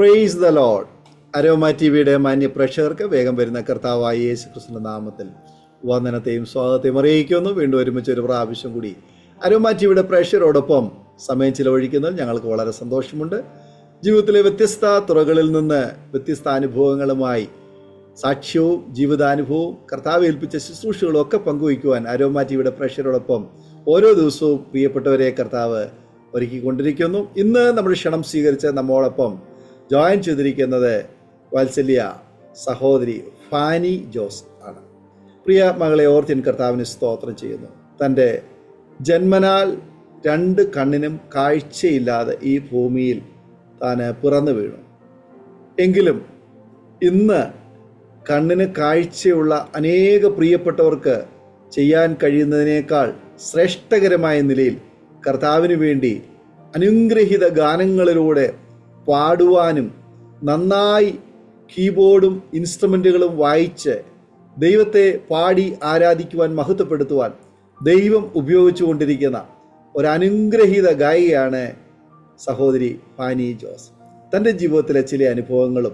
Praise the lord Aroma T വിയുടെ മാന്യ പ്രേക്ഷകർക്ക് വേഗം വരുന്ന കർത്താവായ യേശു ക്രിസ്തുവിന്റെ നാമത്തിൽ വന്ദനത്തെയും സ്വാഗതത്തെയും അറിയിക്കുന്നു വീണ്ടും ഒരുമിച്ച് ഒരു പ്രാവശ്യം കൂടി അരോമ ടി വിയുടെ പ്രേക്ഷകരോടൊപ്പം സമയം ചിലവഴിക്കുന്നതിൽ ഞങ്ങൾക്ക് വളരെ സന്തോഷമുണ്ട് ജീവിതത്തിലെ വ്യത്യസ്ത തുറകളിൽ നിന്ന് വ്യത്യസ്ത അനുഭവങ്ങളുമായി സാക്ഷ്യവും ജീവിതാനുഭവവും കർത്താവ് ഏൽപ്പിച്ച ശുശ്രൂഷകളും ഒക്കെ പങ്കുവയ്ക്കുവാൻ അരോമ ടി വിയുടെ പ്രേക്ഷകരോടൊപ്പം ഓരോ ദിവസവും പ്രിയപ്പെട്ടവരെ കർത്താവ് ഒരുക്കിക്കൊണ്ടിരിക്കുന്നു ഇന്ന് നമ്മൾ ക്ഷണം സ്വീകരിച്ച് നമ്മോടൊപ്പം ജോയിൻ ചെയ്തിരിക്കുന്നത് വാത്സല്യ സഹോദരി ഫാനി ജോസ് ആണ് പ്രിയ മകളെ ഓർത്തിൻ കർത്താവിന് സ്തോത്രം ചെയ്യുന്നു തൻ്റെ ജന്മനാൽ രണ്ട് കണ്ണിനും കാഴ്ചയില്ലാതെ ഈ ഭൂമിയിൽ താൻ പിറന്നു വീണു എങ്കിലും ഇന്ന് കണ്ണിന് കാഴ്ചയുള്ള അനേക പ്രിയപ്പെട്ടവർക്ക് ചെയ്യാൻ കഴിയുന്നതിനേക്കാൾ ശ്രേഷ്ഠകരമായ നിലയിൽ കർത്താവിന് വേണ്ടി അനുഗ്രഹിത ഗാനങ്ങളിലൂടെ പാടുവാനും നന്നായി കീബോർഡും ഇൻസ്ട്രുമെൻറ്റുകളും വായിച്ച് ദൈവത്തെ പാടി ആരാധിക്കുവാൻ മഹത്വപ്പെടുത്തുവാൻ ദൈവം ഉപയോഗിച്ചുകൊണ്ടിരിക്കുന്ന ഒരു അനുഗ്രഹീത ഗായികയാണ് സഹോദരി ഫാനി ജോസ് തൻ്റെ ജീവിതത്തിലെ ചില അനുഭവങ്ങളും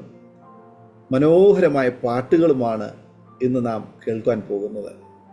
മനോഹരമായ പാട്ടുകളുമാണ് ഇന്ന് നാം കേൾക്കാൻ പോകുന്നത്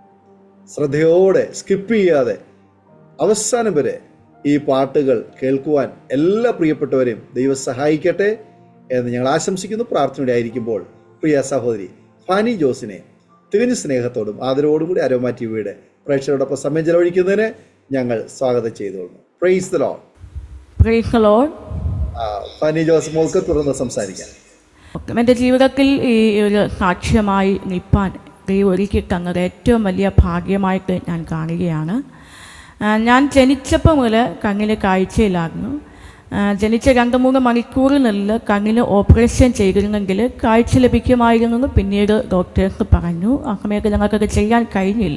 ശ്രദ്ധയോടെ സ്കിപ്പ് ചെയ്യാതെ അവസാനം വരെ ഈ പാട്ടുകൾ കേൾക്കുവാൻ എല്ലാ പ്രിയപ്പെട്ടവരെയും ദൈവം സഹായിക്കട്ടെ എന്ന് ഞങ്ങൾ ആശംസിക്കുന്നു പ്രാർത്ഥനയുടെ ആയിരിക്കുമ്പോൾ പ്രിയ സഹോദരി ഫാനി ജോസിനെ തികഞ്ഞ സ്നേഹത്തോടും ആദരവോടും കൂടി അരോമ ടി വിയുടെ പ്രേക്ഷകരോടൊപ്പം സമയം ചെലവഴിക്കുന്നതിന് ഞങ്ങൾ സ്വാഗതം ചെയ്തുകൊള്ളുന്നു praise the lord praise lord Fanny Jose മോൾക്ക് തുറന്ന് സംസാരിക്കാം എൻ്റെ ജീവിതത്തിൽ ഈ ഒരു സാക്ഷ്യമായി നിൽപ്പാൻ ദൈവം ഒരുക്കി തന്നത് ഏറ്റവും വലിയ ഭാഗ്യമായിട്ട് ഞാൻ കാണുകയാണ് ആ, ഞാൻ ജനിച്ചപ്പോൾ മുതൽ കണ്ണിന് കാഴ്ചയിലായിരുന്നു ആ, ജനിച്ച രണ്ട് മൂന്ന് മണിക്കൂറിനുള്ളിൽ കണ്ണിന് ഓപ്പറേഷൻ ചെയ്തിരുന്നെങ്കിൽ കാഴ്ച ലഭിക്കുമായിരുന്നു എന്ന് പിന്നീട് ഡോക്ടേഴ്സ് പറഞ്ഞു ആ സമയത്ത് ഞങ്ങൾക്കത് ചെയ്യാൻ കഴിഞ്ഞില്ല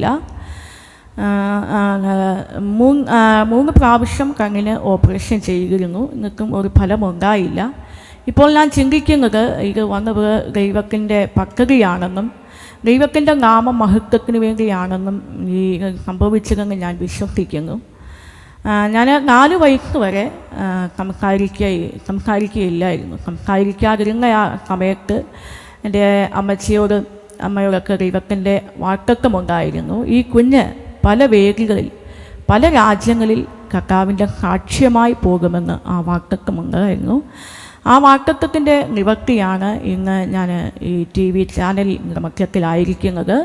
ആ, ആ, മൂന്ന് ആ, മൂന്ന് പ്രാവശ്യം കണ്ണിന് ഓപ്പറേഷൻ ചെയ്തിരുന്നു എന്നിട്ടും ഒരു ഫലമുണ്ടായില്ല ഇപ്പോൾ ഞാൻ ചിന്തിക്കുന്നത് ഇത് വന്നത് ദൈവത്തിൻ്റെ പദ്ധതിയാണെന്നും ദൈവത്തിൻ്റെ നാമ മഹത്വത്തിന് വേണ്ടിയാണെന്നും ഈ സംഭവിച്ചതെന്ന് ഞാൻ വിശ്വസിക്കുന്നു ഞാൻ നാല് വയസ്സ് വരെ ആ, സംസാരിക്കുക സംസാരിക്കുകയില്ലായിരുന്നു സംസാരിക്കാതിരുന്ന ആ സമയത്ത് എൻ്റെ അമ്മച്ചിയോട് അമ്മയോടൊക്കെ ദൈവത്തിൻ്റെ വാട്ടത്വമുണ്ടായിരുന്നു ഈ കുഞ്ഞ് പല വേദികളിൽ പല രാജ്യങ്ങളിൽ കർത്താവിൻ്റെ സാക്ഷ്യമായി പോകുമെന്ന് ആ വാക്തത്വമുണ്ടായിരുന്നു ആ വാക്തത്വത്തിൻ്റെ നിവർത്തിയാണ് ഇന്ന് ഞാൻ ഈ ടി വി ചാനൽ മധ്യത്തിലായിരിക്കുന്നത്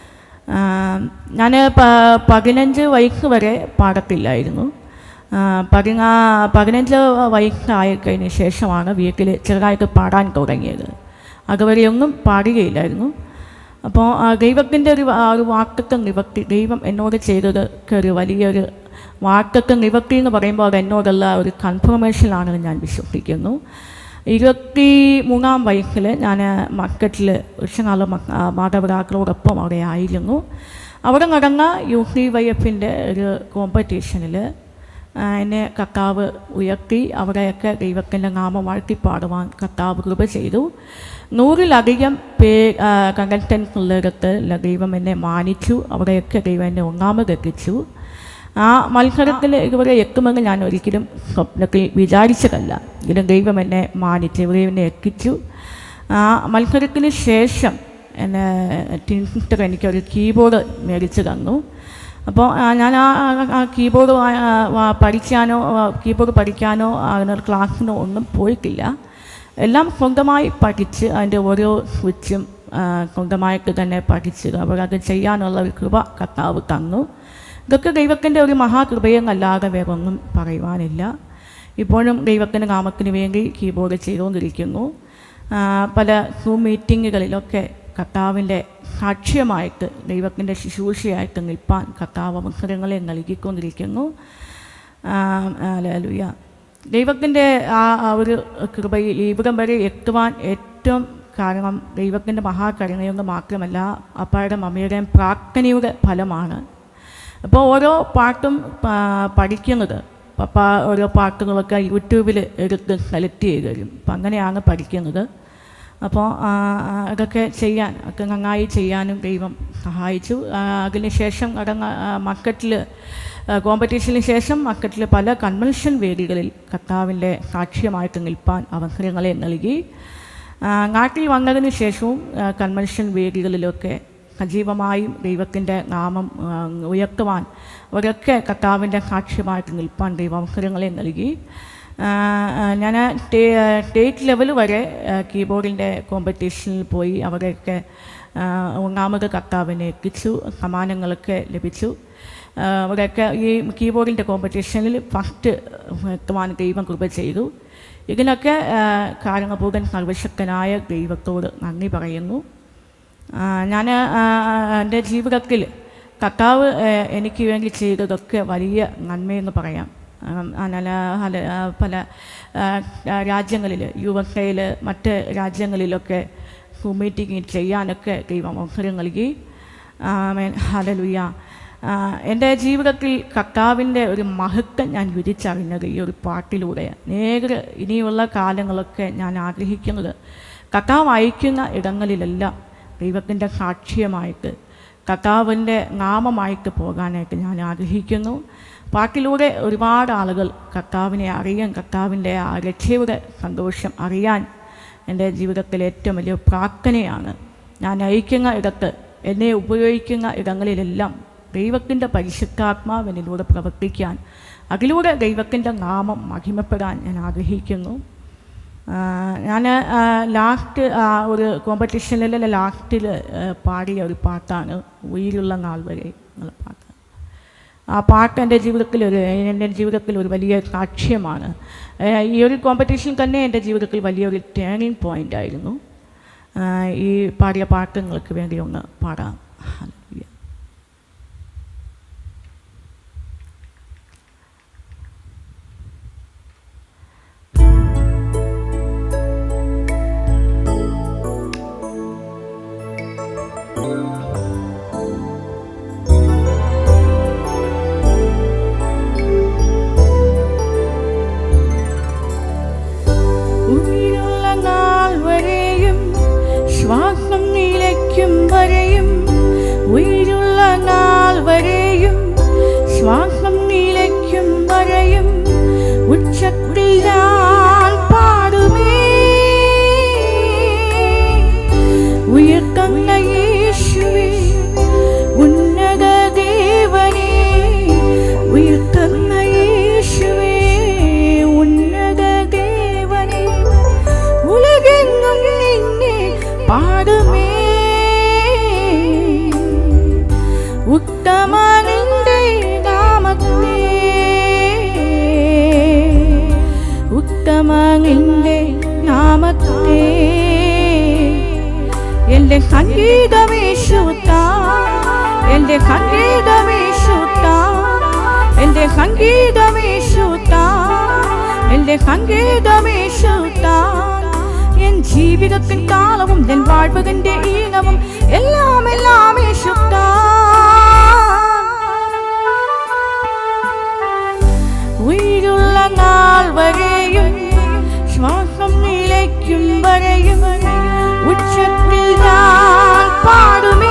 ഞാൻ പതിനഞ്ച് വയസ്സ് വരെ പാടത്തില്ലായിരുന്നു ആ, പതിനാ പതിനഞ്ച് വയസ്സായി കഴിഞ്ഞ ശേഷമാണ് വീട്ടിൽ ചെറുതായിട്ട് പാടാൻ തുടങ്ങിയത് അതുവരെയൊന്നും പാടുകയില്ലായിരുന്നു അപ്പോൾ ദൈവത്തിൻ്റെ ഒരു ആ ഒരു വാക്തത്വം നിവർത്തി ദൈവം എന്നോട് ചെയ്തത് ഒരു വലിയൊരു വാക്തത്വം നിവർത്തി എന്ന് പറയുമ്പോൾ അത് എന്നോടുള്ള ഒരു കൺഫർമേഷനാണെന്ന് ഞാൻ വിശ്വസിക്കുന്നു ഇരുപത്തി മൂന്നാം വയസ്സിൽ ഞാൻ മക്കറ്റിൽ ഉച്ചനാൾ മാതാപിതാക്കളോടൊപ്പം അവിടെ ആയിരുന്നു അവിടെ നടന്ന യു സി വൈ എഫിൻ്റെ ഒരു കോമ്പറ്റീഷനിൽ എന്നെ കർത്താവ് ഉയർത്തി അവിടെയൊക്കെ ദൈവത്തിൻ്റെ നാമം വാഴ്ത്തി പാടുവാൻ കർത്താവ് കൃപ ചെയ്തു നൂറിലധികം പേ കണ്ടൻറ്റൻസ് ഉള്ളിടത്ത് ദൈവം എന്നെ മാനിച്ചു അവിടെയൊക്കെ ദൈവം എന്നെ ഒന്നാമതെത്തിച്ചു ആ മത്സരത്തിൽ ഇതുവരെ എത്തുമെന്ന് ഞാൻ ഒരിക്കലും സ്വപ്നത്തിൽ വിചാരിച്ചതല്ല ഇതിലും ദൈവം എന്നെ മാനിച്ചു ഇവിടെ എന്നെ എത്തിച്ചു ആ മത്സരത്തിന് ശേഷം എന്നെ ടീച്ചർ എനിക്കൊരു കീബോർഡ് മേടിച്ച് തന്നു അപ്പോൾ ആ, ഞാൻ ആ ആ- ആ കീബോർഡ് വാ- ആ, വാ- പഠിക്കാനോ ആ, കീബോർഡ് പഠിക്കാനോ അതിനൊരു ക്ലാസ്സിനോ ഒന്നും പോയിട്ടില്ല എല്ലാം സ്വന്തമായി പഠിച്ച് അതിൻ്റെ ഓരോ സ്വിച്ചും ആ, സ്വന്തമായിട്ട് തന്നെ പഠിച്ച് അവർ അത് ചെയ്യാനുള്ള ഒരു കൃപ കർത്താവ് തന്നു ഇതൊക്കെ ദൈവത്തിൻ്റെ ഒരു മഹാകൃപയെന്നല്ലാതെ വേറെ ഒന്നും പറയുവാനില്ല ഇപ്പോഴും ദൈവത്തിൻ്റെ നാമത്തിന് വേണ്ടി കീബോർഡ് ചെയ്തുകൊണ്ടിരിക്കുന്നു ആ, പല സൂം മീറ്റിങ്ങുകളിലൊക്കെ കർത്താവിൻ്റെ സാക്ഷ്യമായിട്ട് ദൈവത്തിൻ്റെ ശുശ്രൂഷയായിട്ട് നിൽപ്പാൻ കർത്താവ് അവസരങ്ങളെ നൽകിക്കൊണ്ടിരിക്കുന്നു ലുയ ദൈവത്തിൻ്റെ ആ ആ ഒരു കൃപയിൽ ഇവിടം വരെ എത്തുവാൻ ഏറ്റവും കാരണം ദൈവത്തിൻ്റെ മഹാകരുണയൊന്ന് മാത്രമല്ല അപ്പായുടെ മമ്മിയുടെയും പ്രാർത്ഥനയുടെ ഫലമാണ് അപ്പോൾ ഓരോ പാട്ടും പാ- പഠിക്കുന്നത് പപ്പ ഓരോ പാട്ടുകളൊക്കെ യൂട്യൂബിൽ എടുത്ത് സെലക്ട് ചെയ്ത് തരും അപ്പം അങ്ങനെയാണ് പഠിക്കുന്നത് അപ്പോൾ ആ, ആ, അതൊക്കെ ചെയ്യാൻ ഒക്കെ നന്നായി ചെയ്യാനും ദൈവം സഹായിച്ചു ആ, അതിനുശേഷം കടന്ന മക്കറ്റിൽ കോമ്പറ്റീഷന് ശേഷം മക്കറ്റിലെ പല കൺവെൻഷൻ വേദികളിൽ കർത്താവിൻ്റെ സാക്ഷ്യമായിട്ട് നിൽപ്പാൻ അവസരങ്ങളെ നൽകി ആ, നാട്ടിൽ വന്നതിന് ശേഷവും ആ, കൺവെൻഷൻ വേദികളിലൊക്കെ സജീവമായും ദൈവത്തിൻ്റെ നാമം ആ, ഉയർത്തുവാൻ അവരൊക്കെ കർത്താവിൻ്റെ സാക്ഷ്യമായിട്ട് നിൽപ്പാൻ ദൈവ അവസരങ്ങളെ നൽകി ഞാൻ സ്റ്റേറ്റ് ലെവൽ വരെ കീബോർഡിൻ്റെ കോമ്പറ്റീഷനിൽ പോയി അവരൊക്കെ ആ, ഒന്നാമത് കർത്താവിനെ എത്തിച്ചു സമ്മാനങ്ങളൊക്കെ ലഭിച്ചു ആ, അവരൊക്കെ ഈ കീബോർഡിൻ്റെ കോമ്പറ്റീഷനിൽ ഫസ്റ്റ് എത്തുവാൻ ദൈവം കൃപ ചെയ്തു ഇതിനൊക്കെ കാരണപൂർവൻ സർവശക്തനായ ദൈവത്തോട് നന്ദി പറയുന്നു ഞാൻ എൻ്റെ ജീവിതത്തിൽ കർത്താവ് ആ, എനിക്ക് വേണ്ടി ചെയ്തതൊക്കെ വലിയ നന്മയെന്ന് പറയാം ആ, അനല ഹല- ആ, പല രാജ്യങ്ങളിൽ യു എസ് എയിൽ മറ്റ് രാജ്യങ്ങളിലൊക്കെ മീറ്റിംഗ് ചെയ്യാനൊക്കെ ദൈവം അവസരം നൽകി ആമേൻ ഹലലുയ്യ എൻ്റെ ജീവിതത്തിൽ കർത്താവിൻ്റെ ഒരു മഹത്വം ഞാൻ വിരിച്ചറിഞ്ഞത് ഈ ഒരു പാട്ടിലൂടെ നേരെ ഇനിയുള്ള കാലങ്ങളൊക്കെ ഞാൻ ആഗ്രഹിക്കുന്നത് കർത്താവ് അയക്കുന്ന ഇടങ്ങളിലെല്ലാം ദൈവത്തിൻ്റെ സാക്ഷ്യമായിട്ട് കർത്താവിൻ്റെ നാമമായിട്ട് പോകാനായിട്ട് ഞാൻ ആഗ്രഹിക്കുന്നു പാട്ടിലൂടെ ഒരുപാട് ആളുകൾ കർത്താവിനെ അറിയാൻ കർത്താവിൻ്റെ ആ രക്ഷയുടെ സന്തോഷം അറിയാൻ എൻ്റെ ജീവിതത്തിലെ ഏറ്റവും വലിയ പ്രാർത്ഥനയാണ് ഞാൻ നയിക്കുന്ന ഇടത്ത് എന്നെ ഉപയോഗിക്കുന്ന ഇടങ്ങളിലെല്ലാം ദൈവത്തിൻ്റെ പരിശുദ്ധാത്മാവ് എന്നിലൂടെ പ്രവർത്തിക്കാൻ അതിലൂടെ ദൈവത്തിൻ്റെ നാമം മഹിമപ്പെടാൻ ഞാൻ ആഗ്രഹിക്കുന്നു ഞാൻ ലാസ്റ്റ് ഒരു കോമ്പറ്റീഷനിൽ ലാസ്റ്റിൽ പാടിയ ഒരു പാട്ടാണ് ഉயிருള്ള നാൾ വരെ എന്നുള്ള പാട്ട് ആ പാട്ട് എൻ്റെ ജീവിതത്തിൽ ഒരു എൻ്റെ ജീവിതത്തിൽ ഒരു വലിയ സാക്ഷ്യമാണ് ഏഹ് ഈ ഒരു കോമ്പറ്റീഷൻ തന്നെ എൻ്റെ ജീവിതത്തിൽ വലിയൊരു ടേണിംഗ് പോയിൻ്റ് ആയിരുന്നു ആഹ് ഈ പാടിയ പാട്ട് നിങ്ങൾക്ക് വേണ്ടി ഒന്ന് പാടാം ഹല്ലേലൂയ. ഉயிருള്ള നാൾ വരെയും ശ്വാസം നിലയ്ക്കും വരെയും ഉயிருള്ള നാൾ വരെയും ശ്വാസം നിലയ്ക്കും വരെയും ഉച്ചത്തിൽ ഞാൻ പാടുമേ ഉയർത്തന്ന യേശുവേ ഉന്നത ദേവനേ ഉയർത്തന്ന യേശുവേ ഉന്നത ദേവനേ ഉലകെങ്ങും നിന്നെ പാടുമേ ഉത്തമനിന്റെ നാമത്തെ ഉത്തമനിന്റെ നാമത്തെ എന്റെ സംഗീതമേശുത്ത എന്റെ സംഗീതമേശുത്ത എന്റെ സംഗീതമേശുത്ത എന്റെ സംഗീതമേശുത്ത എൻ ജീവിതത്തിൻ താളവും എൻ வாழ்വതിന്റെ ഈണവും എല്ലാം എല്ലാം യേശുത്ത ഉயிருള്ള നാൾ വരെയും ശ്വാസം നിലയ്ക്കും വരെയും ഉച്ചത്തിൽ ഞാൻ പാടുമേ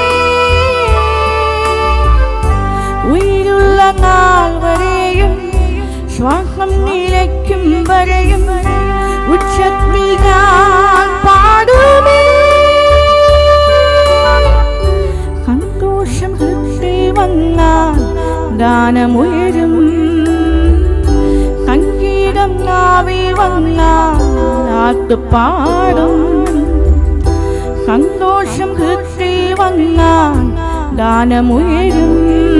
ഉயிருള്ള നാൾ വരെയും ശ്വാസം നിലയ്ക്കും വരെയും ഉച്ചത്തിൽ ഞാൻ പാടുമേ സന്തോഷം ഹൃദയ വന്നാൽ ഗാനമുയരും സംഗീതം നാവിൽ വന്നാൽ നാട്ടു പാടും സന്തോഷം ഹൃദയ വന്നാൽ ഗാനമുയരും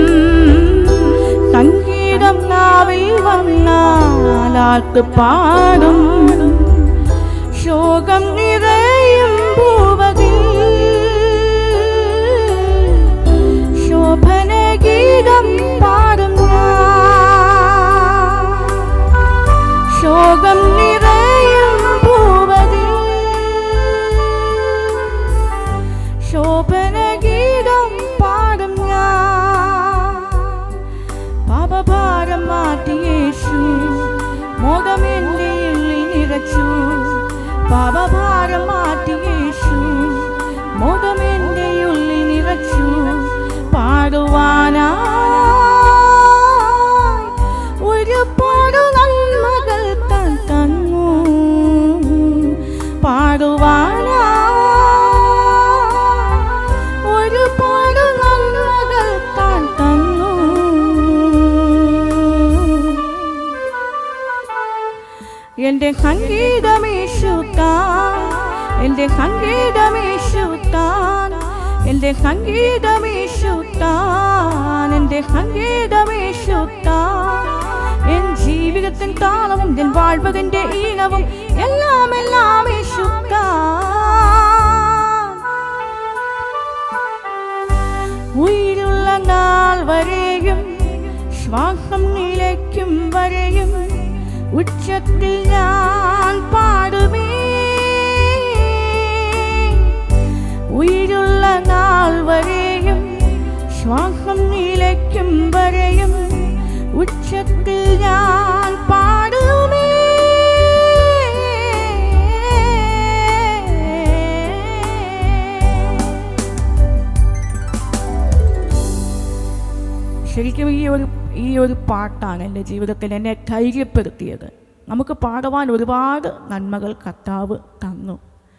സംഗീതം നാവിൽ വന്നാൽ ആട്ട് പാടും ശോകം നിറയും ഭൂവതിൽ ശോഭന ഗീതം പാടും ഞാൻ. ശോകം നിറയും ഭൂവതിൽ ശോഭന ഗീതം പാടും ഞാൻ പാപഭാരം മാറ്റി യേശു മോഹമെന്റെ ഉള്ളിൽ നിറച്ചു പാപഭാരം മാറ്റി യേശു മോഹമെന്റെ ഉള്ളിൽ നിറച്ചു പാടുവാനാ എൻ്റെ സംഗീതമേശുത്താൻ എൻ്റെ സംഗീതമേശുത്താൻ എൻ്റെ സംഗീതമേശുത്താൻ എൻ്റെ സംഗീതമേശുത്താൻ എൻ ജീവിതത്തിൻ താളവും എൻ വാഴ്വകന്റെ ഈണവും എല്ലാം എല്ലാം യേശുത്താൻ ഉயிருള്ള നാൾ വരെയും ശ്വാസം നിലയ്ക്കും വരെയും ഉച്ചത്തിൽ ഞാൻ പാടുമേ ഉயிருള്ള നാൾ വരെയും ശ്വാസം നിലയ്ക്കും വരെയും ഉച്ചത്തിൽ ഞാൻ പാടുമേ ശരിക്കും ഈ ഒരു ഈ ഒരു പാട്ടാണ് എൻ്റെ ജീവിതത്തിൽ എന്നെ ധൈര്യപ്പെടുത്തിയത് നമുക്ക് പാടുവാൻ ഒരുപാട് നന്മകൾ കർത്താവ് തന്നു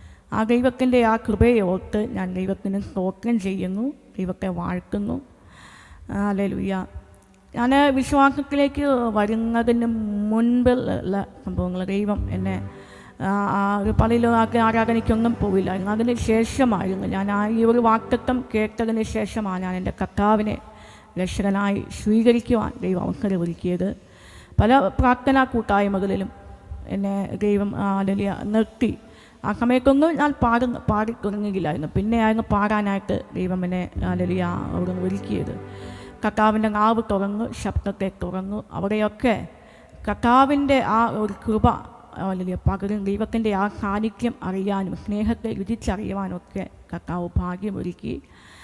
ആ ദൈവത്തിൻ്റെ ആ കൃപയെ ഓർത്ത് ഞാൻ ദൈവത്തിന് സ്തോത്രം ചെയ്യുന്നു ദൈവത്തെ വാഴ്ത്തുന്നു അല്ലേലുയ്യ ഞാൻ വിശ്വാസത്തിലേക്ക് വരുന്നതിന് മുൻപിലുള്ള സംഭവങ്ങൾ ദൈവം എന്നെ ആ ആ ഒരു പള്ളിയിലോ ആക്കി ആരാധനയ്ക്കൊന്നും പോയില്ലായിരുന്നു അതിന് ശേഷമായിരുന്നു ഞാൻ ആ ഈ ഒരു വാക്തത്വം കേട്ടതിന് ശേഷമാണ് ഞാൻ എൻ്റെ കർത്താവിനെ രക്ഷകനായി സ്വീകരിക്കുവാൻ ദൈവം അവസരം ഒരുക്കിയത് പല പ്രാർത്ഥനാ കൂട്ടായ്മകളിലും എന്നെ ദൈവം വലിയ നിർത്തി ആ സമയത്തൊന്നും ഞാൻ പാടുന്ന പാടി തുടങ്ങിയില്ലായിരുന്നു പിന്നെയായിരുന്നു പാടാനായിട്ട് ദൈവം എന്നെ വലിയ അവിടെ ഒരുക്കിയത് കർത്താവിൻ്റെ നാവ് തുറന്നു ശബ്ദത്തെ തുറന്നു അവിടെയൊക്കെ കർത്താവിൻ്റെ ആ ഒരു കൃപ വലിയ പകരും ദൈവത്തിൻ്റെ ആ സാന്നിധ്യം അറിയാനും സ്നേഹത്തെ രുചിച്ചറിയുവാനും ഒക്കെ കർത്താവ് ഭാഗ്യമൊരുക്കി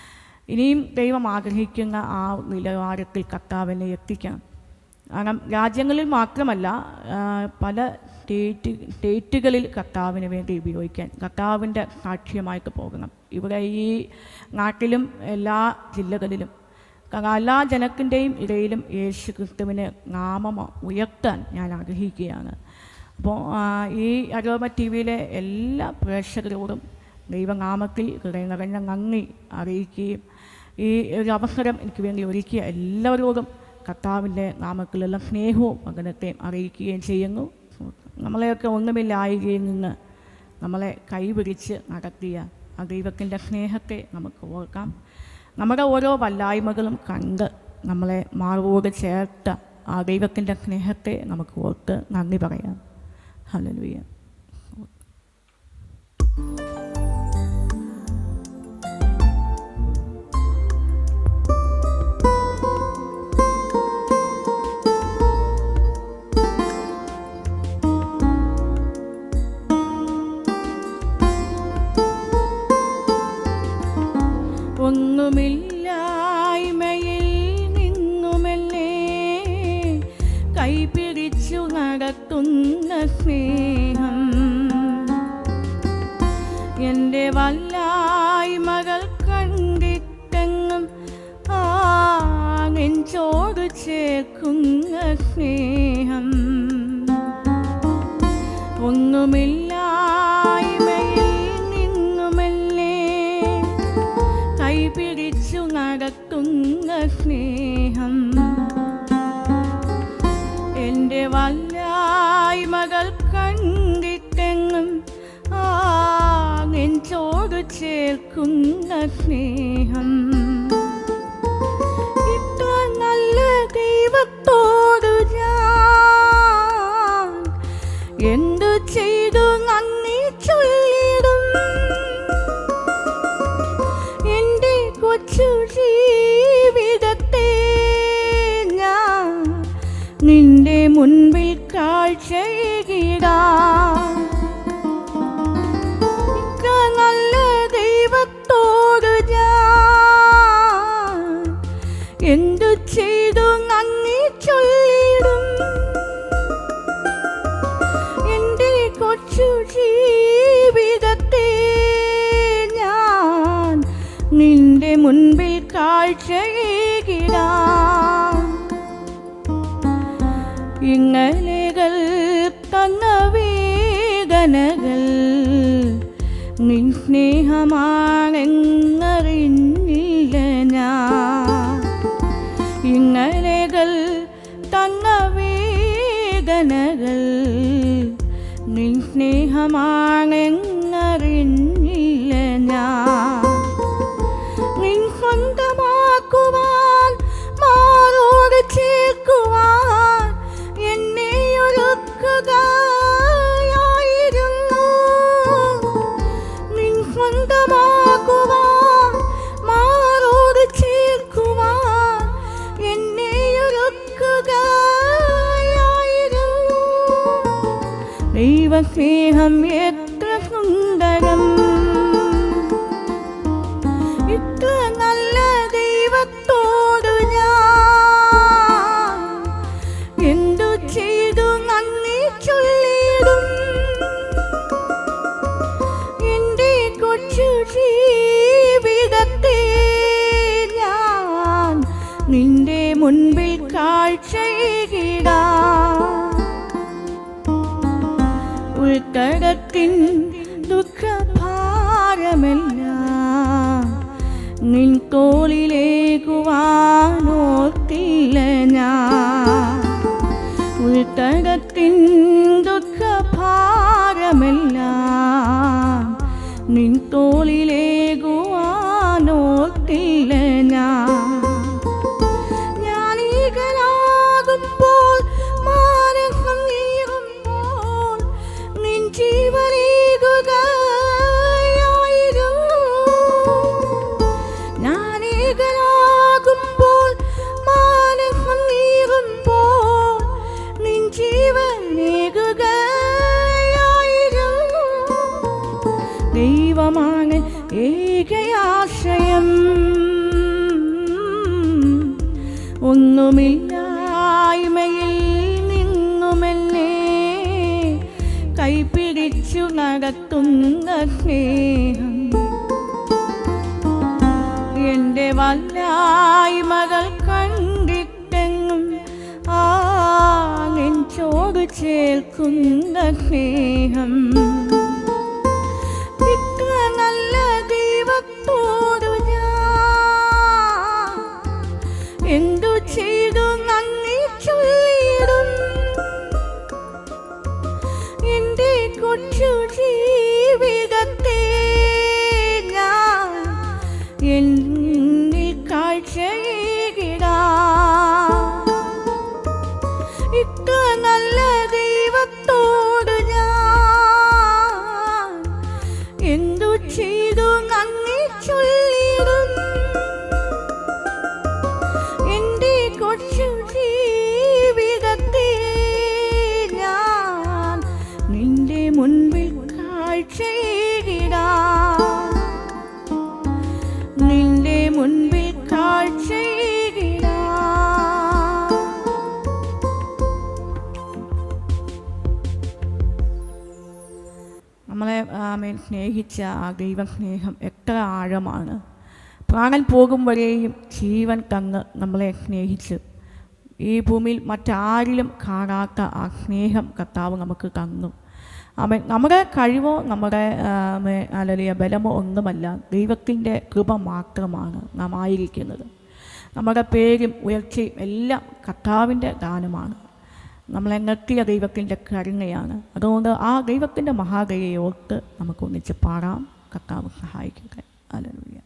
ഇനിയും ദൈവം ആഗ്രഹിക്കുന്ന ആ നിലവാരത്തിൽ കർത്താവിനെ എത്തിക്കണം കാരണം രാജ്യങ്ങളിൽ മാത്രമല്ല ആ, പല സ്റ്റേറ്റ് സ്റ്റേറ്റുകളിൽ കർത്താവിന് വേണ്ടി ഉപയോഗിക്കാൻ കർത്താവിൻ്റെ സാക്ഷ്യമായിട്ട് പോകണം ഇവിടെ ഈ നാട്ടിലും എല്ലാ ജില്ലകളിലും കാരണം എല്ലാ ജനത്തിൻ്റെയും ഇടയിലും യേശു ക്രിസ്തുവിനെ നാമം ഉയർത്താൻ ഞാൻ ആഗ്രഹിക്കുകയാണ് അപ്പോൾ ആ, ഈ അരോമ ടി വിയിലെ എല്ലാ പ്രേക്ഷകരോടും ദൈവനാമത്തിൽ ഹൃദയം നിറഞ്ഞ നന്ദി അറിയിക്കുകയും ഈ ഒരു അവസരം എനിക്ക് വേണ്ടി ഒരുക്കിയ എല്ലാവരോടും കർത്താവിൻ്റെ നാമത്തിലുള്ള സ്നേഹവും വചനത്തെയും അറിയിക്കുകയും ചെയ്യുന്നു നമ്മളെയൊക്കെ ഒന്നുമില്ലായികയിൽ നിന്ന് നമ്മളെ കൈപിടിച്ച് നടത്തിയ ആ ദൈവത്തിൻ്റെ സ്നേഹത്തെ നമുക്ക് ഓർക്കാം നമ്മുടെ ഓരോ വല്ലായ്മകളും കണ്ട് നമ്മളെ മാർവോട് ചേർത്ത ആ ദൈവത്തിൻ്റെ സ്നേഹത്തെ നമുക്ക് ഓർത്ത് നന്ദി പറയാം ഹല്ലേലൂയ ഒന്നുമില്ലായ്മയിൽ നിന്നുമല്ലേ കൈപിടിച്ചു നടത്തുന്ന സ്നേഹം എൻ്റെ വല്ലായ്മകൾ കണ്ടിട്ടെങ്ങും ആ നെഞ്ചോട് ചേർക്കുന്ന സ്നേഹം ഒന്നുമില്ലായ്മയിൽ നിന്നുമല്ലേ കൈപിടിച്ചു നടത്തുന്ന സ്നേഹം എൻ്റെ വല്ലായ്മകൾ കണ്ടിട്ടെങ്ങും ആ നെഞ്ചോട് ചേർക്കുന്ന സ്നേഹം ഇത്ര നല്ല ദൈവത്തോട് ഞാൻ എന്തു ചെയ്തു നന്ദി ചൊല്ലിടും എൻ്റെ കൊച്ചു ജീവിതത്തെ ഞാൻ നിന്റെ മുൻപിൽ കാഴ്ചയിടാം ഇത്ര നല്ല ദൈവത്തോട് ഞാൻ എന്തു ചെയ്തു നന്ദി ചൊല്ലിടും എൻ്റെ കൊച്ചു ജീവിതത്തെ ഞാൻ നിന്റെ മുൻപിൽ കാഴ്ചയിടാം ഇങ്ങലെകൾ തന്ന വേദനകൾ നിൻ സ്നേഹമാണെന്നറിഞ്ഞില്ല ഞാൻ ഇങ്ങലെകൾ തന്ന വേദനകൾ സ്നേഹമാണെന്നറിഞ്ഞില്ല ഞാൻ നിൻ സ്വന്തമാക്കുവാൻ മാറോട് ചേർക്കുവാൻ എന്നെ ഒരുക്കുകയായിരുന്നു നിൻ സ്വന്തമാക്കുവാൻ മാറോട് ചേർക്കുവാൻ എന്നെ ഒരുക്കുകയായിരുന്നു ദൈവസ്നേഹം എത്ര സുന്ദരം ഇത്ര നല്ല ദൈവത്തോട് ഞാൻ എന്തു ചെയ്തു നന്ദി ചൊല്ലിടും എൻ്റെ കൊച്ചു ജീവിതത്തെ ഞാൻ നിന്റെ മുൻപിൽ കാഴ്ചയിടാം ഉൾക്കടത്തിൻ ദുഃഖഭാരമെല്ലാം നിൻ തോളിലേക്കുവാനോർത്തില്ല ഞാൻ ഉൾക്കടത്തിൻ ദുഃഖഭാരമെല്ലാം നിൻ തോളിലേക്കുവാനോർത്തില്ല ഞാൻ ഞാനീകനാകുമ്പോൾ മാനസം നീറുമ്പോൾ നിൻ ജീവനീകുകയായിരുന്നു ഞാനീകനാകുമ്പോൾ മാനസം നീറുമ്പോൾ നിൻ ജീവനീകുകയായിരുന്നു ദൈവമാണ് ഏകയാശ്രയം ഒന്നുമില്ലായ്മയിൽ നിന്നുമെന്നെ കൈപിടിച്ചു നടത്തുന്ന സ്നേഹം എൻ്റെ വല്ലായ്മകൾ കണ്ടിട്ടെങ്ങും ആ നെഞ്ചോട് ചേർക്കുന്ന സ്നേഹം ഇത്ര നല്ല ദൈവത്തോടു ഞാൻ എന്തു ചെയ്തു നന്ദി ചൊല്ലിടും എൻ്റെ കൊച്ചു ജീവിതത്തെ ഞാൻ എന്നിൽ കാഴ്ചയിടാം ഇത്ര നല്ല ദൈവത്തോട് ഞാൻ എന്തു ചെയ്തു നന്ദി ചൊല്ലിടും എൻ്റെ കൊച്ചു ജീവിതത്തെ ഞാൻ നിന്റെ മുൻപിൽ കാഴ്ചയിടാം നിന്റെ മുൻപിൽ കാഴ്ചയിടാം നമ്മളെ ആമേൻ സ്നേഹിച്ച ആ ദൈവസ്നേഹം എത്ര ആഴമാണ് പ്രാണൻ പോകും വരെയും ജീവൻ തന്ന് നമ്മളെ സ്നേഹിച്ച് ഈ ഭൂമിയിൽ മറ്റാരിലും കാണാത്ത ആ സ്നേഹം കർത്താവ് നമുക്ക് തന്നു ആമേൻ നമ്മുടെ കഴിവോ നമ്മുടെ ആമേ അലലിയ ബലമോ ഒന്നുമല്ല ദൈവത്തിൻ്റെ കൃപ മാത്രമാണ് നാം ആയിരിക്കുന്നത് നമ്മുടെ പേരും ഉയർച്ചയും എല്ലാം കർത്താവിൻ്റെ ദാനമാണ് നമ്മളെ നിർത്തിയ ദൈവത്തിൻ്റെ കരുണയാണ് അതുകൊണ്ട് ആ ദൈവത്തിൻ്റെ മഹാദയെ ഓർത്ത് നമുക്ക് ഒന്നിച്ച് പാടാം കർത്താവ് സഹായിക്കുക അലലുയ്യ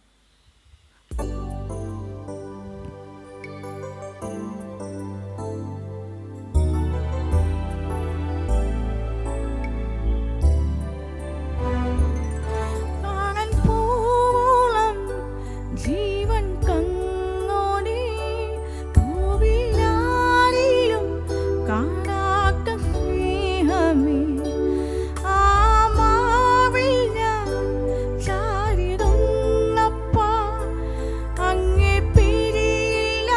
കാണൻ പോളം ജീവൻ കങ്ങോടെ പൂവിലാരിലും കാണാത്ത സ്നേഹമേ ആ മാവിൽ ഞാൻ ചാരിടുന്നപ്പാ അങ്ങേ പിരിയിലായി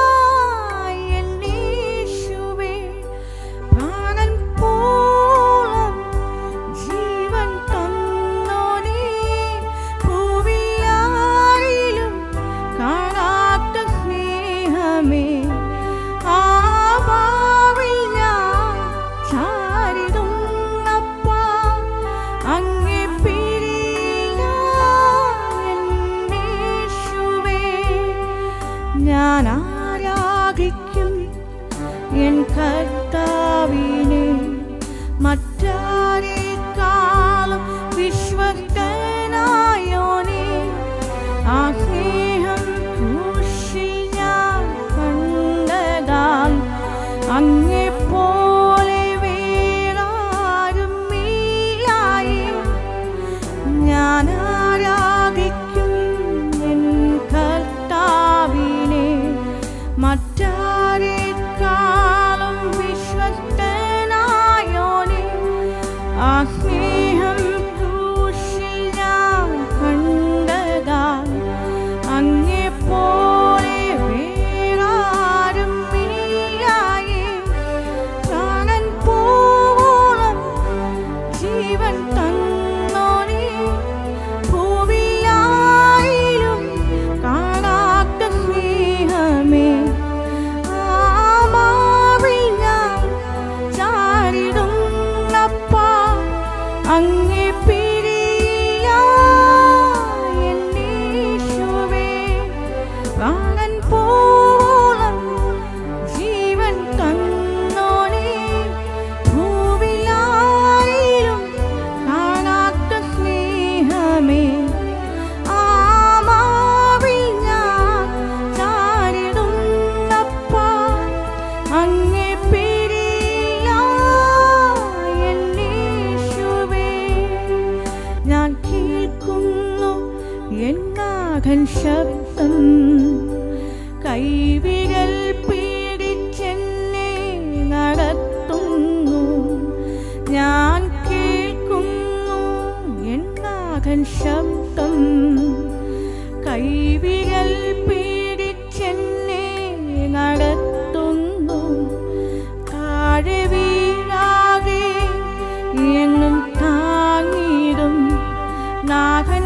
എന്നീശുവേ പ്രാണൻ പോളം ജീവൻ തന്നോനേ ഭൂവിയായിലും കാണാത്ത സ്നേഹമേ ആ ഭാവിൽ ഞാൻ ചാരിടുന്നപ്പാ അങ്ങേ പിരിയിലായെന്നീശുവേ ഞാൻ ആരാധിക്കും എൻ കർത്താവിനെ മറ്റാരേക്കാളുപരിയായി കാലം വിശ്വസ്തനായോനേ ആ സ്നേഹം ക്രൂശിൽ ഞാൻ കണ്ടതാൽ അങ്ങെപ്പോലെ വേറാരും ഇല്ലായി ഞാൻ ആരാധിക്കും എൻ കർത്താവിനെ മറ്റാരെക്കാളും വിശ്വസ്തനായോനെ ആ സ്നേഹം ക്രൂശിൽ ഞാൻ കണ്ടതാൽ അങ്ങെപ്പോലെ വേറാരും ഇല്ലായി പ്രാണൻ പോളം ജീവൻ തന്നോനെ ഭൂവിലായിലും കാണാത്ത സ്നേഹമേ ആമാവിൽ ഞാൻ ചാരിടുന്നപ്പാ അങ്ങേ പിരിയ എന്നീശുവേ പ്രാണൻ പോളം ജീവൻ തന്നോനെ ഭൂവിലായിലും കാണാത്ത സ്നേഹമേ ആമാവിൽ ഞാൻ ചാരിടുന്നപ്പാ അങ്ങേ പിരിയ എന്നീശുവേ ഞാൻ കേൾക്കുന്നു എന്നാകൻ ശബ്ദം കൈവിരൽ പിടിച്ചെന്നെ നടത്തുന്നു ഞാൻ കേൾക്കുന്നു എന്നാകൻ ശബ്ദം കൈവിരൽ പിടിച്ചെന്നെ നടത്തുന്നു താഴെ വീഴാതെ എങ്ങും താങ്ങിടും നാഥൻ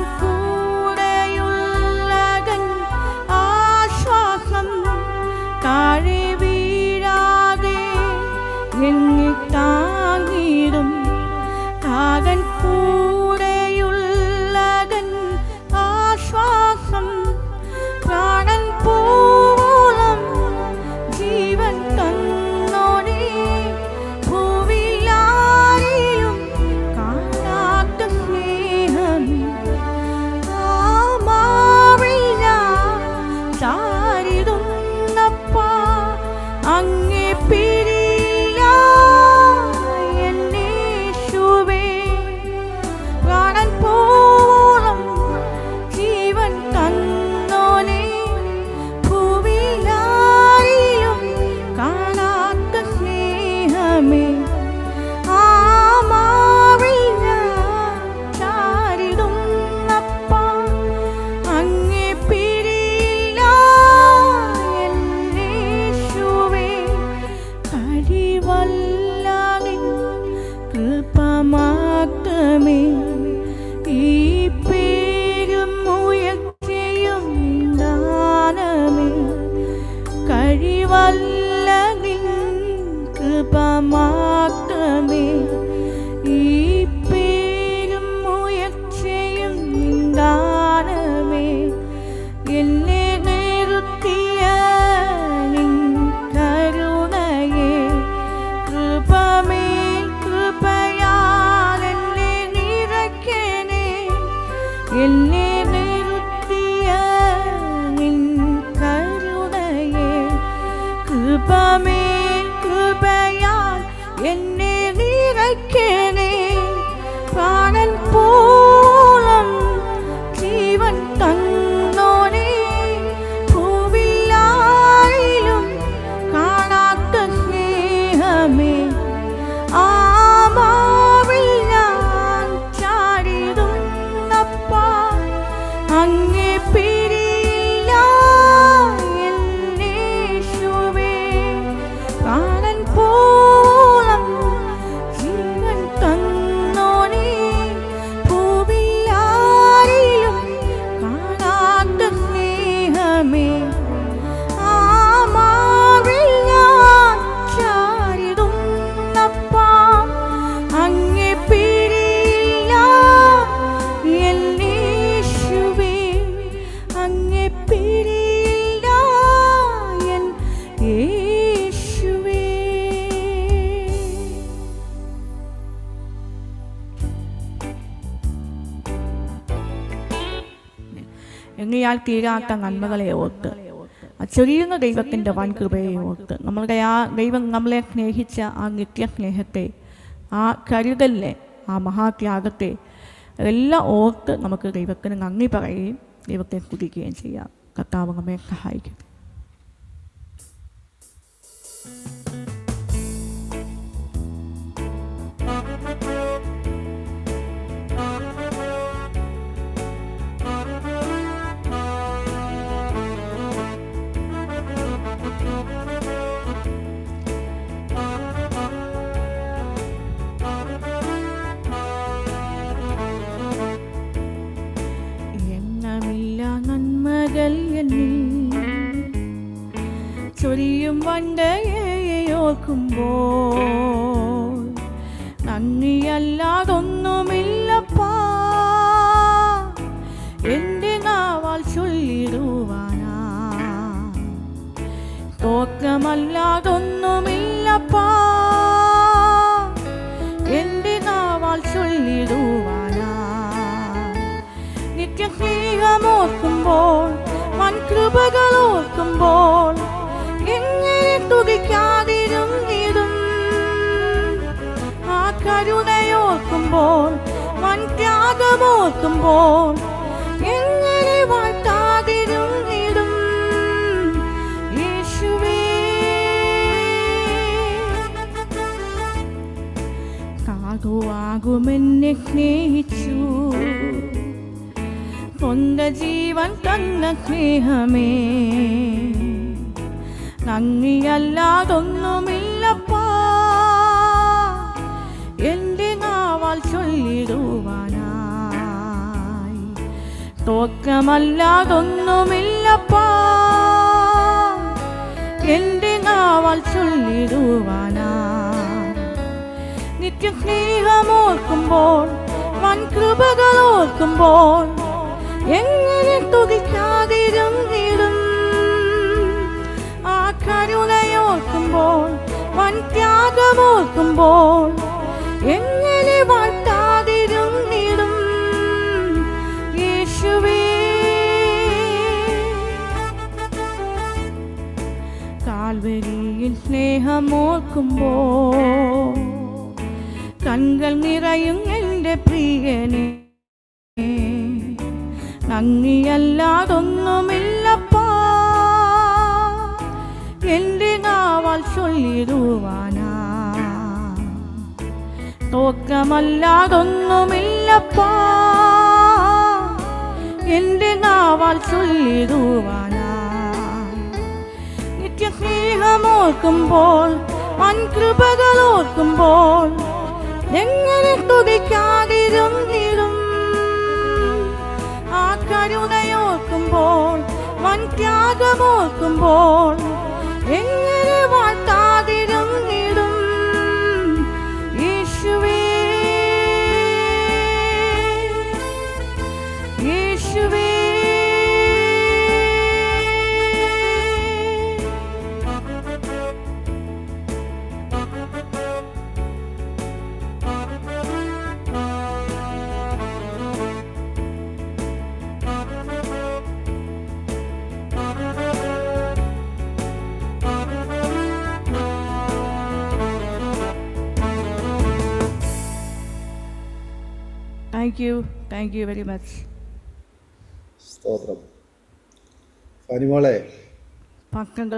കൂടെയുള്ളകൻ ആശ്വാസം താഴെ വീഴാതെ എന്നെ താങ്ങിടും താകൻ കൂടെയുള്ളകൻ ആശ്വാസം പ്രാണൻ പോളം ജീവൻ തന്നോനെ ഭൂവിലാരിലും കാണാത്ത സ്നേഹം ആമാവിൽ ഞാൻ ചാരിടുന്നപ്പാ അങ്ങേ പിരിയ എന്നീശുവേ പ്രാണൻ പോളം ജീവൻ തന്നോനെ ഭൂവിലായിലും കാണാത്ത സ്നേഹമേ ആമാവിൽ ഞാൻ ചാരിടുന്നപ്പാ അങ്ങേ പിരിയ എന്നീശുവേ കഴിവല്ലാകിൻ കൃപമാക്കമേ ഈ പേരും ഉയർച്ചയും ദാനമേ കഴിവല്ലകിൻ കൃപമാക്കമേ ഈ പേരും ഉയർച്ചയും ദാനമേ എന്നെ നിർത്തിയ നിൻ കരുണയെ കൃപമേ കൃപയാൽ എന്നെ നിറയ്ക്കണേ എന്നെ നിർത്തിയ നിൻ കരുണയെ കൃപമേ കൃപയാൽ എന്നെ നിറയ്ക്കണേ പ്രാണൻ പോളം ജീവൻ തന്നോനെ ഭൂവിലായിലും കാണാത്ത സ്നേഹമേ ആമാവിൽ ഞാൻ ചാടിടുന്നപ്പാ അങ്ങേ പിരിയില്ല എന്നീശുവേ പ്രാണൻ പോളം ജീവൻ തന്നോനെ എണ്ണിയാൽ തീരാത്ത നന്മകളെ ഓർത്ത് ആ ചൊരിയുന്ന ദൈവത്തിൻ്റെ വൻ കൃപയെ ഓർത്ത് നമ്മളുടെ ആ ദൈവം നമ്മളെ സ്നേഹിച്ച ആ നിത്യസ്നേഹത്തെ ആ കരുതലിനെ ആ മഹാത്യാഗത്തെ എല്ലാം ഓർത്ത് നമുക്ക് ദൈവത്തിന് നന്ദി പറയുകയും ദൈവത്തെ സ്തുതിക്കുകയും ചെയ്യാം കർത്താവ് നമ്മെ സഹായിക്കും എണ്ണമില്ല നന്മകൾ എന്നിൽ ചൊരിയും വണ്ടയെ ഓർക്കുമ്പോൾ നന്ദിയല്ലാതൊന്നുമില്ലപ്പാ എൻ്റെ നാവാൽ ചൊല്ലിടുവാനാ തോക്കമല്ലാതൊന്നുമില്ലപ്പാ എൻ്റെ നാവാൽ ചൊല്ലിടുവാനാ നിത്യസ്നേഹമോർക്കുമ്പോൾ വൻകൃപകൾ ഓർക്കുമ്പോൾ എങ്ങനെ തുതിക്കാതിരുന്നിടും ആ കരുണയോർക്കുമ്പോൾ വൻ ത്യാഗമോർക്കുമ്പോൾ എങ്ങനെ വാഴ്ത്താതിരുന്നിടും യേശുവേ കാകുവാകുമെന്നെ സ്നേഹിച്ചു സ്വന്ത ജീവൻ തന്ന സ്നേഹമേ നന്ദിയല്ലാതൊന്നുമില്ലപ്പാ എൻ്റെ നാവാൽ ചൊല്ലിടുവാനായി തോക്കമല്ലാതൊന്നുമില്ലപ്പാ എൻ്റെ നാവാൽ ചൊല്ലിടുവാനായി നിത്യസ്നേഹമോർക്കുമ്പോൾ വൻകൃപകൾ ഓർക്കുമ്പോൾ എങ്ങനെ തുതിക്കാതിരുന്നിടും ആ കരുണയോർക്കുമ്പോൾ വൻ ത്യാഗമോർക്കുമ്പോൾ എങ്ങനെ വാഴ്ത്താതിരുന്നിടും യേശുവേ കാൽവരിയിൽ സ്നേഹമോർക്കുമ്പോൾ കൺകൾ നിറയും എൻ്റെ പ്രിയനെ നന്ദിയല്ലാതൊന്നുമില്ലപ്പാ എൻ്റെ നാവാൽ ചൊല്ലിടുവാനാ തോക്കമല്ലാതൊന്നുമില്ലപ്പാ എൻ്റെ നാവാൽ ചൊല്ലിടുവാനാ നിത്യസ്നേഹമോർക്കുമ്പോൾ വൻകൃപകൾ ഓർക്കുമ്പോൾ എങ്ങനെ തുതിക്കാതിരുന്നിടും ആ കരുണയോർക്കുമ്പോൾ വൻ ത്യാഗമോർക്കുമ്പോൾ എങ്ങനെ വാഴ്ത്താതിരുന്നിടും യേശുവേ യേശുവേ thank you thank you very much സ്തോത്രം ഫനിമോളെ പക്കങ്ങൾ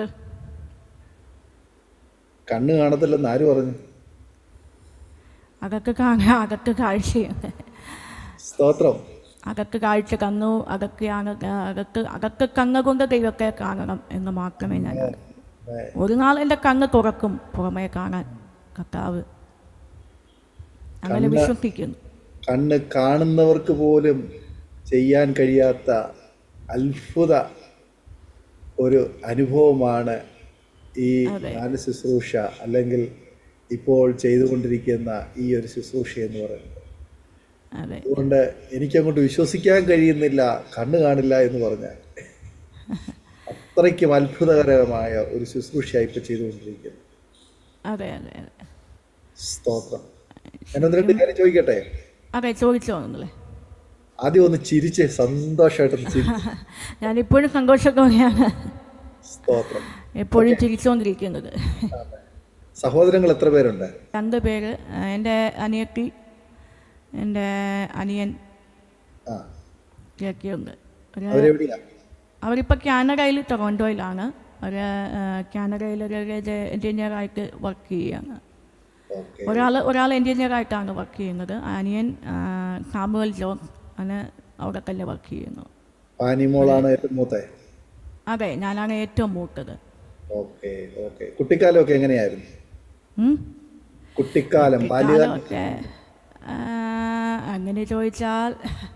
കണ്ണ് കാണത്തില്ലെന്ന് ആര് പറഞ്ഞു അകത്ത് കാണാൻ അകത്ത് കാഴ്ചയുണ്ട് സ്തോത്രം അകത്ത് കാഴ്ച കന്നു അകത്തെയാണ് അകത്ത് അകത്ത് കണ്ണ് കൊണ്ട് ദൈവത്തെ കാണണം എന്ന് മാത്രമേ ഞാൻ അറിയൂ. ഏ, ഒരു നാൾ എൻ്റെ കണ്ണ് തുറക്കും പുറമേ കാണാൻ കർത്താവ് അങ്ങനെ കണ്ണ് വിശ്വസിക്കുന്നു കണ്ണ് കാണുന്നവർക്ക് പോലും ചെയ്യാൻ കഴിയാത്ത അത്ഭുത ഒരു അനുഭവമാണ് ഈ അതെ. നാല് ശുശ്രൂഷ അല്ലെങ്കിൽ ഇപ്പോൾ ചെയ്തുകൊണ്ടിരിക്കുന്ന ഈ ഒരു ശുശ്രൂഷ എന്ന് പറയുന്നത് അതെ അതുകൊണ്ട് എനിക്കങ്ങോട്ട് വിശ്വസിക്കാൻ കഴിയുന്നില്ല കണ്ണ് കാണില്ല എന്ന് പറഞ്ഞാൽ അത്രയ്ക്കും അത്ഭുതകരമായ ഒരു ശുശ്രൂഷയായി ഇപ്പോൾ ചെയ്തുകൊണ്ടിരിക്കുന്നു അതെ അതെ അതെ സ്തോത്രം ഞാൻ ഒന്ന് രണ്ട് കാര്യം ചോദിക്കട്ടെ അതെ ചോദിച്ചോ നിങ്ങളെ ആദ്യം ഒന്ന് ചിരിച്ച് സന്തോഷമായിട്ടൊന്ന് ചിരി ഞാനിപ്പോഴും സന്തോഷത്തോടെയാണ് സ്തോത്രം എപ്പോഴും ചിരിച്ചുകൊണ്ടിരിക്കുന്നത് സഹോദരങ്ങൾ എത്ര പേരുണ്ട് രണ്ട് പേര് ആ, എൻ്റെ അനിയത്തി എൻ്റെ അനിയൻ ആ ഒക്കെയുണ്ട് ഒരു അവരെവിടെയാ അവരിപ്പോൾ കാനഡയിൽ ടൊറോണ്ടോയിലാണ് അവർ കാനഡയിൽ ഒരു എൻജിനീയറായിട്ട് വർക്ക് ചെയ്യുകയാണ് ഓക്കെ ഒരാൾ ഒരാൾ എൻജിനീയറായിട്ടാണ് വർക്ക് ചെയ്യുന്നത് അനിയൻ ആ, സാമുവൽ ജോൺ ആണ് അവിടെ തന്നെ വർക്ക് ചെയ്യുന്നു പാനിമോളാണ് ഏറ്റവും മൂത്തേ അതെ ഞാനാണ് ഏറ്റവും മൂത്തത് ഓക്കെ ഓക്കെ കുട്ടിക്കാലമൊക്കെ എങ്ങനെയായിരുന്നു ഉം? കുട്ടിക്കാലം ബാല്യകാലം കാലമൊക്കെ ആ, അങ്ങനെ ചോദിച്ചാൽ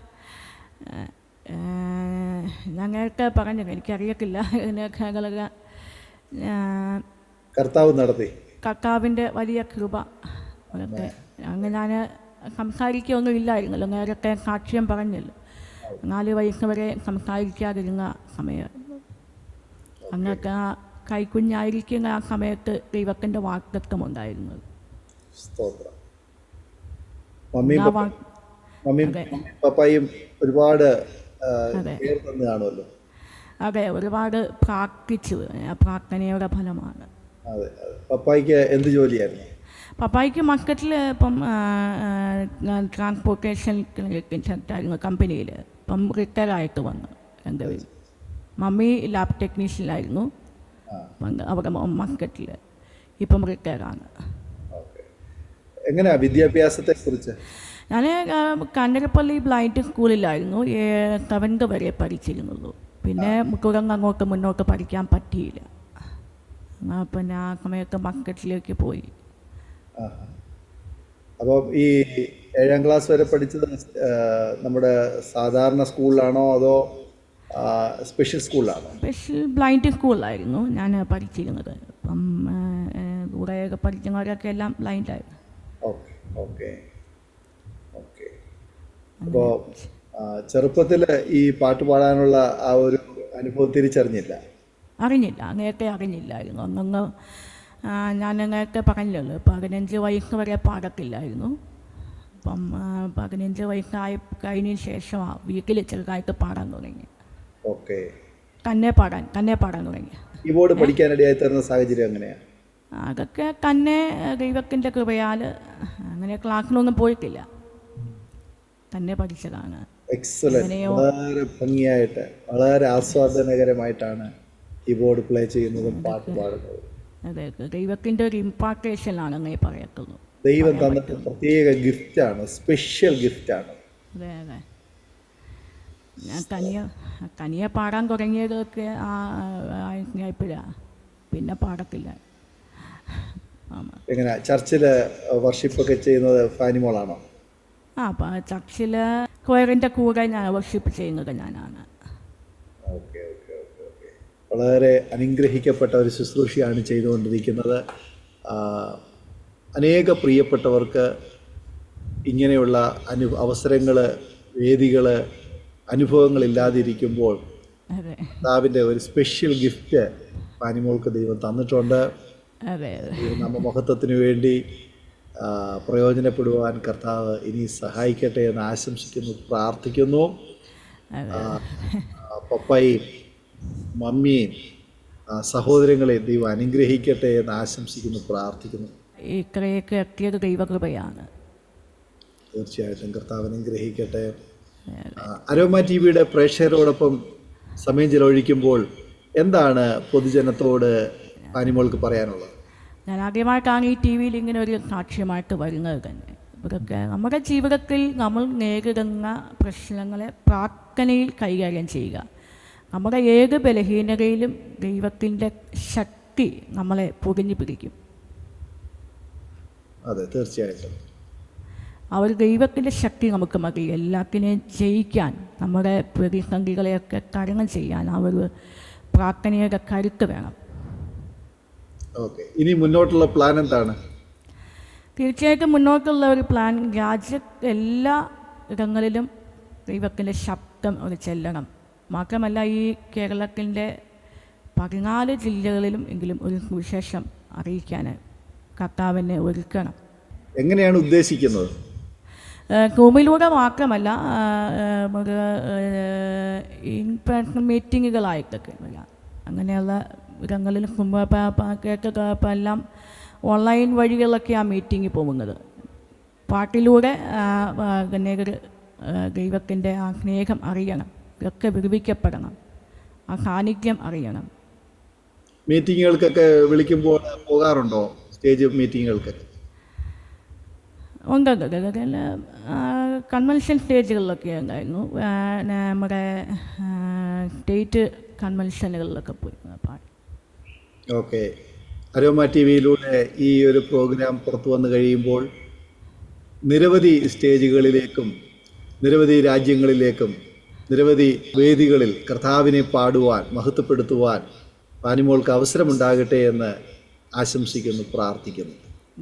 ഞാൻ നേരത്തെ പറഞ്ഞു എനിക്കറിയത്തില്ല ഇതിനൊക്കെ കർത്താവ് നടത്തി കർത്താവിൻ്റെ വലിയ കൃപ അതൊക്കെ അങ്ങനെ ഞാൻ സംസാരിക്കുകയൊന്നും ഇല്ലായിരുന്നല്ലോ നേരത്തെ സാക്ഷ്യം പറഞ്ഞല്ലോ നാല് വയസ്സ് വരെ സംസാരിക്കാതിരുന്ന സമയമായിരുന്നു അന്നൊക്കെ ആ കൈക്കുഞ്ഞായിരിക്കുന്ന ആ സമയത്ത് ദൈവത്തിൻ്റെ വാക്തത്വം ഉണ്ടായിരുന്നത് സ്തോത്രം മമ്മിയും ആ പപ്പ- വാ- മമ്മിയും അതെ. മമ്മിയും പപ്പായും ഒരുപാട് ആ, അതെ. കെയർ തന്നു കാണുമല്ലോ അതെ ഒരുപാട് പ്രാർത്ഥിച്ചു ആ പ്രാർത്ഥനയുടെ ഫലമാണ് അതെ അതെ പപ്പായ്ക്ക് എന്ത് ജോലിയായിരുന്നു പപ്പായ്ക്ക് മക്കറ്റിൽ ഇപ്പം ട്രാൻസ്പോർട്ടേഷൻ സെക്ടറായിരുന്നു കമ്പനിയിൽ ഇപ്പം റിട്ടയർ ആയിട്ട് വന്നു രണ്ടുപേരും മമ്മി ലാബ് ടെക്നീഷ്യനായിരുന്നു ആ പണ്ട് അവിടെ മക്കറ്റിൽ ഇപ്പം റിട്ടയർ ആണ് ഓക്കെ എങ്ങനെയാ വിദ്യാഭ്യാസത്തെ കുറിച്ച് ഞാൻ കന്നരപ്പള്ളി ബ്ലൈൻഡ് സ്കൂളിലായിരുന്നു സെവൻത് വരെ പഠിച്ചിരുന്നുള്ളൂ പിന്നെ തുടർന്ന് അങ്ങോട്ട് മുന്നോട്ട് പഠിക്കാൻ പറ്റിയില്ല ആ, പിന്നെ ആ സമയത്ത് മക്കറ്റിലേക്ക് പോയി അപ്പം ഈ ഏഴാം ക്ലാസ് വരെ പഠിച്ചത് ആ, നമ്മുടെ സാധാരണ സ്കൂളിലാണോ അതോ ആ, സ്പെഷ്യൽ സ്കൂളിലാണോ സ്പെഷ്യൽ ബ്ലൈൻഡ് സ്കൂളിലായിരുന്നു ഞാൻ പഠിച്ചിരുന്നത് അപ്പം കൂടെയൊക്കെ പഠിക്കുന്നവരൊക്കെ എല്ലാം ബ്ലൈൻഡായിരുന്നു ഓക്കെ ഓക്കെ ഓക്കെ അപ്പോൾ ചെറുപ്പത്തിൽ ഈ പാട്ട് പാടാനുള്ള ആ ഒരു അനുഭവം തിരിച്ചറിഞ്ഞില്ല അറിഞ്ഞില്ല നേരത്തെ അറിഞ്ഞില്ലായിരുന്നു അന്നൊന്ന് ആ, ഞാൻ നേരത്തെ പറഞ്ഞല്ലോ പതിനഞ്ച് വയസ്സ് വരെ പാടത്തില്ലായിരുന്നു അപ്പം ആ, പതിനഞ്ച് വയസ്സായി കഴിഞ്ഞതിന് ശേഷമാണ് വീട്ടിൽ ചെറുതായിട്ട് പാടാൻ തുടങ്ങി ഓക്കെ തന്നെ പാടാൻ തന്നെ പാടാൻ തുടങ്ങി കീബോർഡ് പഠിക്കാനിടയായി തരുന്ന സാഹചര്യം എങ്ങനെയാണ് അതൊക്കെ തന്നെ ദൈവത്തിൻ്റെ കൃപയാൽ അങ്ങനെ ക്ലാസ്സിലൊന്നും പോയിട്ടില്ല തന്നെ പഠിച്ചതാണ് എക്സലന്റ് എങ്ങനെയോ? വളരെ ഭംഗിയായിട്ട് വളരെ ആസ്വാദനകരമായിട്ടാണ് കീബോർഡ് പ്ലേ ചെയ്യുന്നതും പാട്ട് പാടുന്നതും അതെ ദൈവത്തിൻ്റെ ഒരു ഇമ്പാർട്ടേഷനാണ് അങ്ങനെ പറയത്തുള്ളൂ ദൈവം തന്നിട്ട് പ്രത്യേക ഗിഫ്റ്റാണ് സ്പെഷ്യൽ ഗിഫ്റ്റാണ് അതെ അതെ ഞാൻ തനിയെ തനിയെ പാടാൻ തുടങ്ങിയതൊക്കെ ആ ഇപ്പോഴാണ് പിന്നെ പാടത്തില്ല ആമാ എങ്ങനെ ചർച്ചിൽ വർഷിപ്പൊക്കെ ചെയ്യുന്നത് ഫാനിമോളാണോ ആ അപ്പം ചർച്ചിൽ കൊയറിൻ്റെ കൂടെ ഞാൻ വർഷിപ്പ് ചെയ്യുന്നത് ഞാനാണ് ഓക്കെ ഓക്കെ ഓക്കെ ഓക്കെ വളരെ അനുഗ്രഹിക്കപ്പെട്ട ഒരു ശുശ്രൂഷയാണ് ചെയ്തുകൊണ്ടിരിക്കുന്നത് ആ, അനേക പ്രിയപ്പെട്ടവർക്ക് ഇങ്ങനെയുള്ള അനു അവസരങ്ങൾ വേദികൾ അനുഭവങ്ങളില്ലാതിരിക്കുമ്പോൾ അതെ കർത്താവിൻ്റെ ഒരു സ്പെഷ്യൽ ഗിഫ്റ്റ് പാനിമോൾക്ക് ദൈവം തന്നിട്ടുണ്ട് അതെ അതെ ഈ നാമമഹത്വത്തിന് വേണ്ടി ആ, പ്രയോജനപ്പെടുവാൻ കർത്താവ് ഇനി സഹായിക്കട്ടെ എന്ന് ആശംസിക്കുന്നു പ്രാർത്ഥിക്കുന്നു അതെ ആ, ആ, പപ്പയും മമ്മിയും ആ, സഹോദരങ്ങളെയും ദൈവം അനുഗ്രഹിക്കട്ടെ എന്ന് ആശംസിക്കുന്നു പ്രാർത്ഥിക്കുന്നു ഇത്രയൊക്കെ എത്തിയത് ദൈവകൃപയാണ് തീർച്ചയായിട്ടും കർത്താവ് അനുഗ്രഹിക്കട്ടെ ആ, അരോമ ടി വിയുടെ പ്രേക്ഷകരോടൊപ്പം സമയം ചിലവഴിക്കുമ്പോൾ എന്താണ് പൊതുജനത്തോട് പാനിമോൾക്ക് പറയാനുള്ളത് ഞാൻ ആദ്യമായിട്ടാണ് ഈ ടി വിയിൽ ഇങ്ങനെ ഒരു സാക്ഷ്യമായിട്ട് വരുന്നത് തന്നെ ഇതൊക്കെ നമ്മുടെ ജീവിതത്തിൽ നമ്മൾ നേരിടുന്ന പ്രശ്നങ്ങളെ പ്രാർത്ഥനയിൽ കൈകാര്യം ചെയ്യുക നമ്മുടെ ഏത് ബലഹീനതയിലും ദൈവത്തിൻ്റെ ശക്തി നമ്മളെ പൊതിഞ്ഞു പിടിക്കും അതെ തീർച്ചയായിട്ടും ആ ഒരു ദൈവത്തിൻ്റെ ശക്തി നമുക്ക് മതി എല്ലാത്തിനെയും ജയിക്കാൻ നമ്മുടെ പ്രതിസന്ധികളെയൊക്കെ തരണം ചെയ്യാൻ ആ ഒരു പ്രാർത്ഥനയുടെ കരുത്ത് വേണം ഓക്കെ ഇനി മുന്നോട്ടുള്ള പ്ലാൻ എന്താണ് തീർച്ചയായിട്ടും മുന്നോട്ടുള്ള ഒരു പ്ലാൻ രാജ്യ എല്ലാ ഇടങ്ങളിലും ദൈവത്തിൻ്റെ ശബ്ദം ഒരു ചെല്ലണം മാത്രമല്ല ഈ കേരളത്തിൻ്റെ പതിനാല് ജില്ലകളിലും എങ്കിലും ഒരു സുവിശേഷം അറിയിക്കാൻ കർത്താവിനെ ഒരുക്കണം എങ്ങനെയാണ് ഉദ്ദേശിക്കുന്നത് റൂമിലൂടെ മാത്രമല്ല ആ, ആ, നമുക്ക് ഇൻ പേഴ്സൺ മീറ്റിങ്ങുകളായിട്ടൊക്കെ വരാം അങ്ങനെയുള്ള ഇടങ്ങളിൽ കേട്ടൊക്കെ ഇപ്പം എല്ലാം ഓൺലൈൻ വഴികളിലൊക്കെ ആ മീറ്റിങ്ങിൽ പോകുന്നത് പാട്ടിലൂടെ ആ, ആ, അനേകർ ദൈവത്തിൻ്റെ ആ സ്നേഹം അറിയണം ഇതൊക്കെ വിടുവിക്കപ്പെടണം ആ സാന്നിധ്യം അറിയണം മീറ്റിങ്ങുകൾക്കൊക്കെ വിളിക്കുമ്പോൾ പോകാറുണ്ടോ സ്റ്റേജ് മീറ്റിങ്ങുകൾക്ക് ഉണ്ട് ഉണ്ട്, ഉണ്ട്. അതിൽ കൺവെൻഷൻ സ്റ്റേജുകളിലൊക്കെ ഉണ്ടായിരുന്നു ആ, നമ്മുടെ ആ, സ്റ്റേറ്റ് കൺവെൻഷനുകളിലൊക്കെ പോയി പാട്ട് ഓക്കെ അരോമ ടി വിയിലൂടെ ഈ ഒരു പ്രോഗ്രാം പുറത്തു വന്നു കഴിയുമ്പോൾ നിരവധി സ്റ്റേജുകളിലേക്കും നിരവധി രാജ്യങ്ങളിലേക്കും നിരവധി വേദികളിൽ കർത്താവിനെ പാടുവാൻ മഹത്വപ്പെടുത്തുവാൻ പാനിമോൾക്ക് അവസരമുണ്ടാകട്ടെ എന്ന് ആശംസിക്കുന്നു പ്രാർത്ഥിക്കുന്നു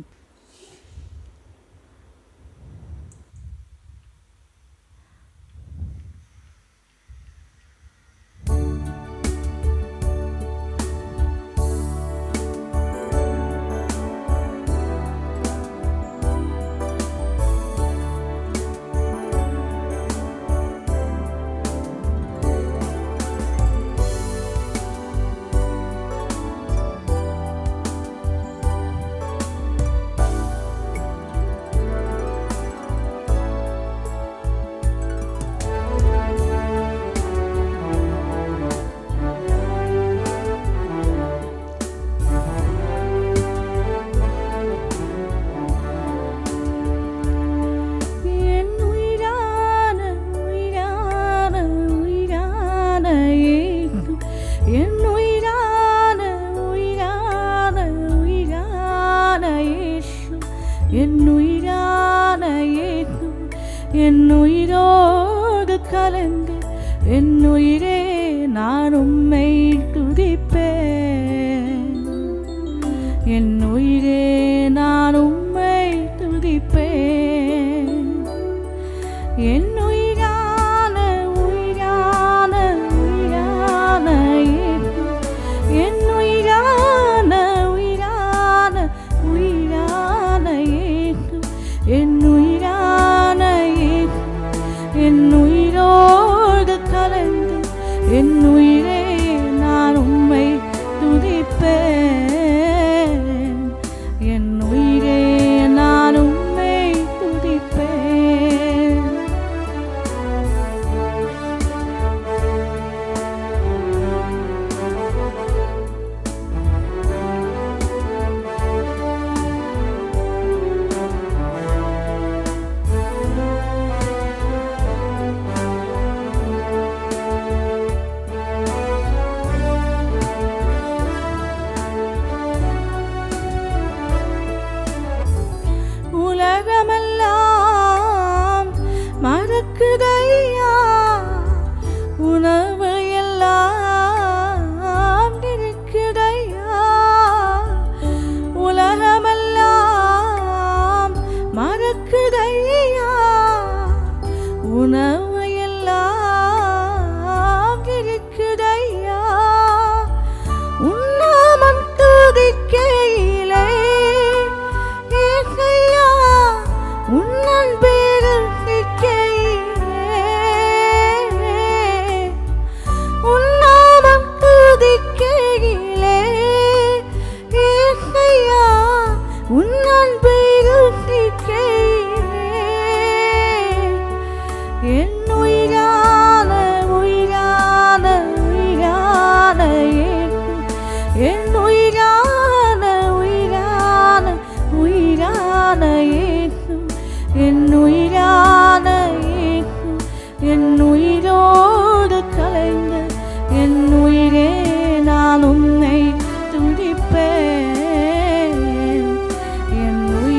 என் உயிரான உயிரான உயிரான இயேசு என் உயிரான உயிரான உயிரான இயேசு என் உயிரான இயேசு என் உயிரோடு கலந்து என் உயிரே நான் உம்மை துதிப்பேன் என் உயிரே நான் உம்மை துதிப்பேன் என் உயிரான உயிரான உயிரான இயேசு என் உயிரான உயிரான உயிரான இயேசு என் உயிரான இயேசு என் உயிரோடு கலந்து என் உயிரே நான் உம்மை துதிப்பேன் என் உயிரே நான் உம்மை துதிப்பேன் உலகமெல்லாம் மறக்குதையா உணவு எல்லாம் இருக்குதையா உலகமெல்லாம் மறக்குதையா உணவு எல்லாம் இருக்குதையா உன்னாமம் துதிக்கையிலே ஏசையா உன்னன் பேரில் நிற்கையிலே உன்னாமம் துதிக்கையிலே ஏசையா உன்னன் பேரில் நிற்கையிலே என் உயிரான உயிரான உயிரான இயேசு என் உயிரான உயிரான உயிரான இயேசு என் உயிரான இயேசு என் உயிரோடு கலைந்து என் உயிரே நான் உன்னை துடிப்பேன் என் உயிர்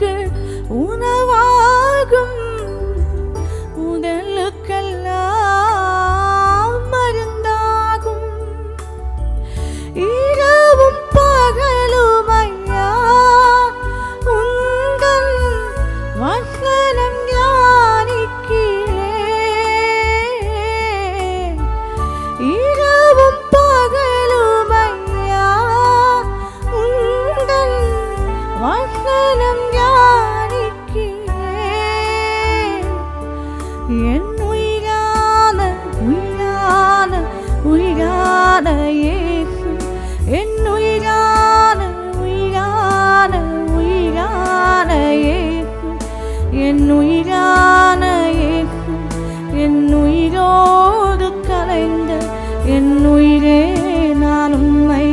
உடலுக்கு உணவாகும் உடலுக்கெல்லாம் மருந்தாகும் இரவும் பகலும் ஐயா உங்கள் வசனம் ஞானிக்கிறேன் இரவும் பகலும் ஐயா உங்கள் வசனம் ஞானிக்கிறேன் என் உயிரான உயிரான உயிரான இயேசு என் உயிரான உயிரான உயிரான இயேசு என் உயிரான இயேசு என் உயிரோடு கலைந்த என் உயிரே நான் உம்மை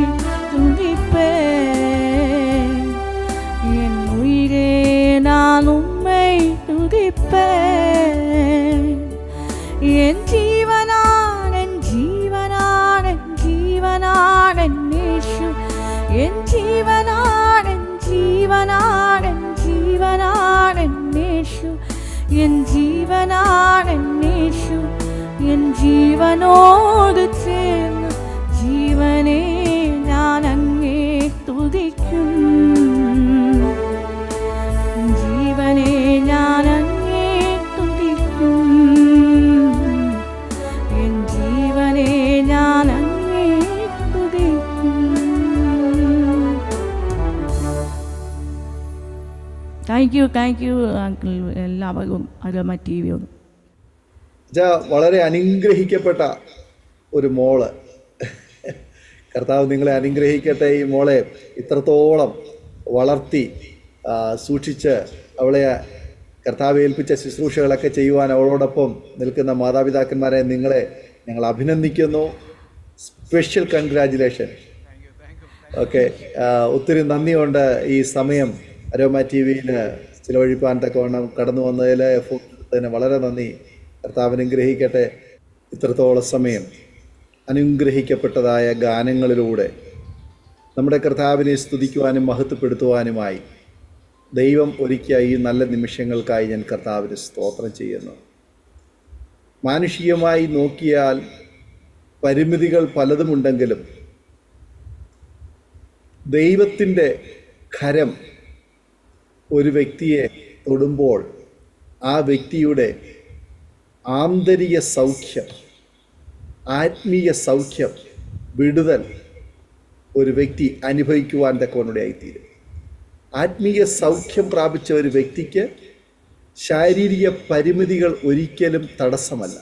துதிப்பேன் என் உயிரே நான் உம்மை துதிப்பேன் என் ஜீவனான் என் ஜீவனான் என் ஜீவனான் என் യേശു എൻ ജീവനാടൻ ജീവനാടൻ ജീവനാടൻ യേശു എൻ ജീവനാടൻ യേശു എൻ ജീവനോട് ചേർന്ന് ജീവനെ ഞാൻ അങ്ങേ തുതിക്കും ജീവനെ ഞാൻ അങ്ങേ തുതിക്കും എൻ ജീവനെ ഞാൻ അങ്ങേ തുതിക്കും thank you thank you uncle എല്ലാവർക്കും അരോമ ടി വി ഒന്ന് വെച്ചാ വളരെ അനുഗ്രഹിക്കപ്പെട്ട ഒരു മോള് കർത്താവ് നിങ്ങളെ അനുഗ്രഹിക്കട്ടെ ഈ മോളെ ഇത്രത്തോളം വളർത്തി ആ, സൂക്ഷിച്ച് അവളെ കർത്താവ് ഏൽപ്പിച്ച ശുശ്രൂഷകളൊക്കെ ചെയ്യുവാൻ അവളോടൊപ്പം നിൽക്കുന്ന മാതാപിതാക്കന്മാരെ നിങ്ങളെ ഞങ്ങൾ അഭിനന്ദിക്കുന്നു സ്പെഷ്യൽ കൺഗ്രാജുലേഷൻ ഓക്കെ ഒത്തിരി നന്ദിയുണ്ട് ഈ സമയം അരോമ ടി വിയിൽ ചിലവഴിപ്പാൻ തക്കവണ്ണം കടന്നു വന്നതിൽ എഫോർട്ട് എടുത്തതിന് വളരെ നന്ദി കർത്താവ് അനുഗ്രഹിക്കട്ടെ ഇത്രത്തോളം സമയം അനുഗ്രഹിക്കപ്പെട്ടതായ ഗാനങ്ങളിലൂടെ നമ്മുടെ കർത്താവിനെ സ്തുതിക്കുവാനും മഹത്വപ്പെടുത്തുവാനുമായി ദൈവം ഒരുക്കിയ ഈ നല്ല നിമിഷങ്ങൾക്കായി ഞാൻ കർത്താവിന് സ്തോത്രം ചെയ്യുന്നു മാനുഷികമായി നോക്കിയാൽ പരിമിതികൾ പലതുമുണ്ടെങ്കിലും ദൈവത്തിൻ്റെ കരം ഒരു വ്യക്തിയെ തൊടുമ്പോൾ ആ വ്യക്തിയുടെ ആന്തരിക സൗഖ്യം ആത്മീയ സൗഖ്യം വിടുതൽ ഒരു വ്യക്തി അനുഭവിക്കുവാൻ തക്കവനുടെയായിത്തീരും ആത്മീയ സൗഖ്യം പ്രാപിച്ച ഒരു വ്യക്തിക്ക് ശാരീരിക പരിമിതികൾ ഒരിക്കലും തടസ്സമല്ല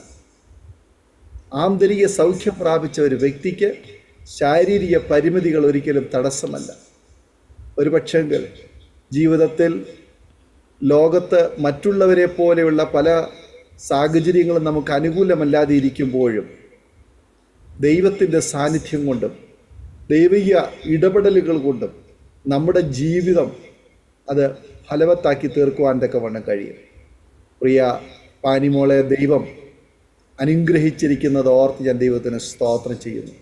ആന്തരിക സൗഖ്യം പ്രാപിച്ച ഒരു വ്യക്തിക്ക് ശാരീരിക പരിമിതികൾ ഒരിക്കലും തടസ്സമല്ല ഒരു പക്ഷെങ്കിൽ ജീവിതത്തിൽ ലോകത്ത് മറ്റുള്ളവരെ പോലെയുള്ള പല സാഹചര്യങ്ങളും നമുക്ക് അനുകൂലമല്ലാതെ ഇരിക്കുമ്പോഴും ദൈവത്തിൻ്റെ സാന്നിധ്യം കൊണ്ടും ദൈവിക ഇടപെടലുകൾ കൊണ്ടും നമ്മുടെ ജീവിതം അത് ഫലവത്താക്കി തീർക്കുവാൻ തക്കവണ്ണം കഴിയും പ്രിയ പാനിമോളെ ദൈവം അനുഗ്രഹിച്ചിരിക്കുന്നത് ഓർത്ത് ഞാൻ ദൈവത്തിന് സ്തോത്രം ചെയ്യുന്നു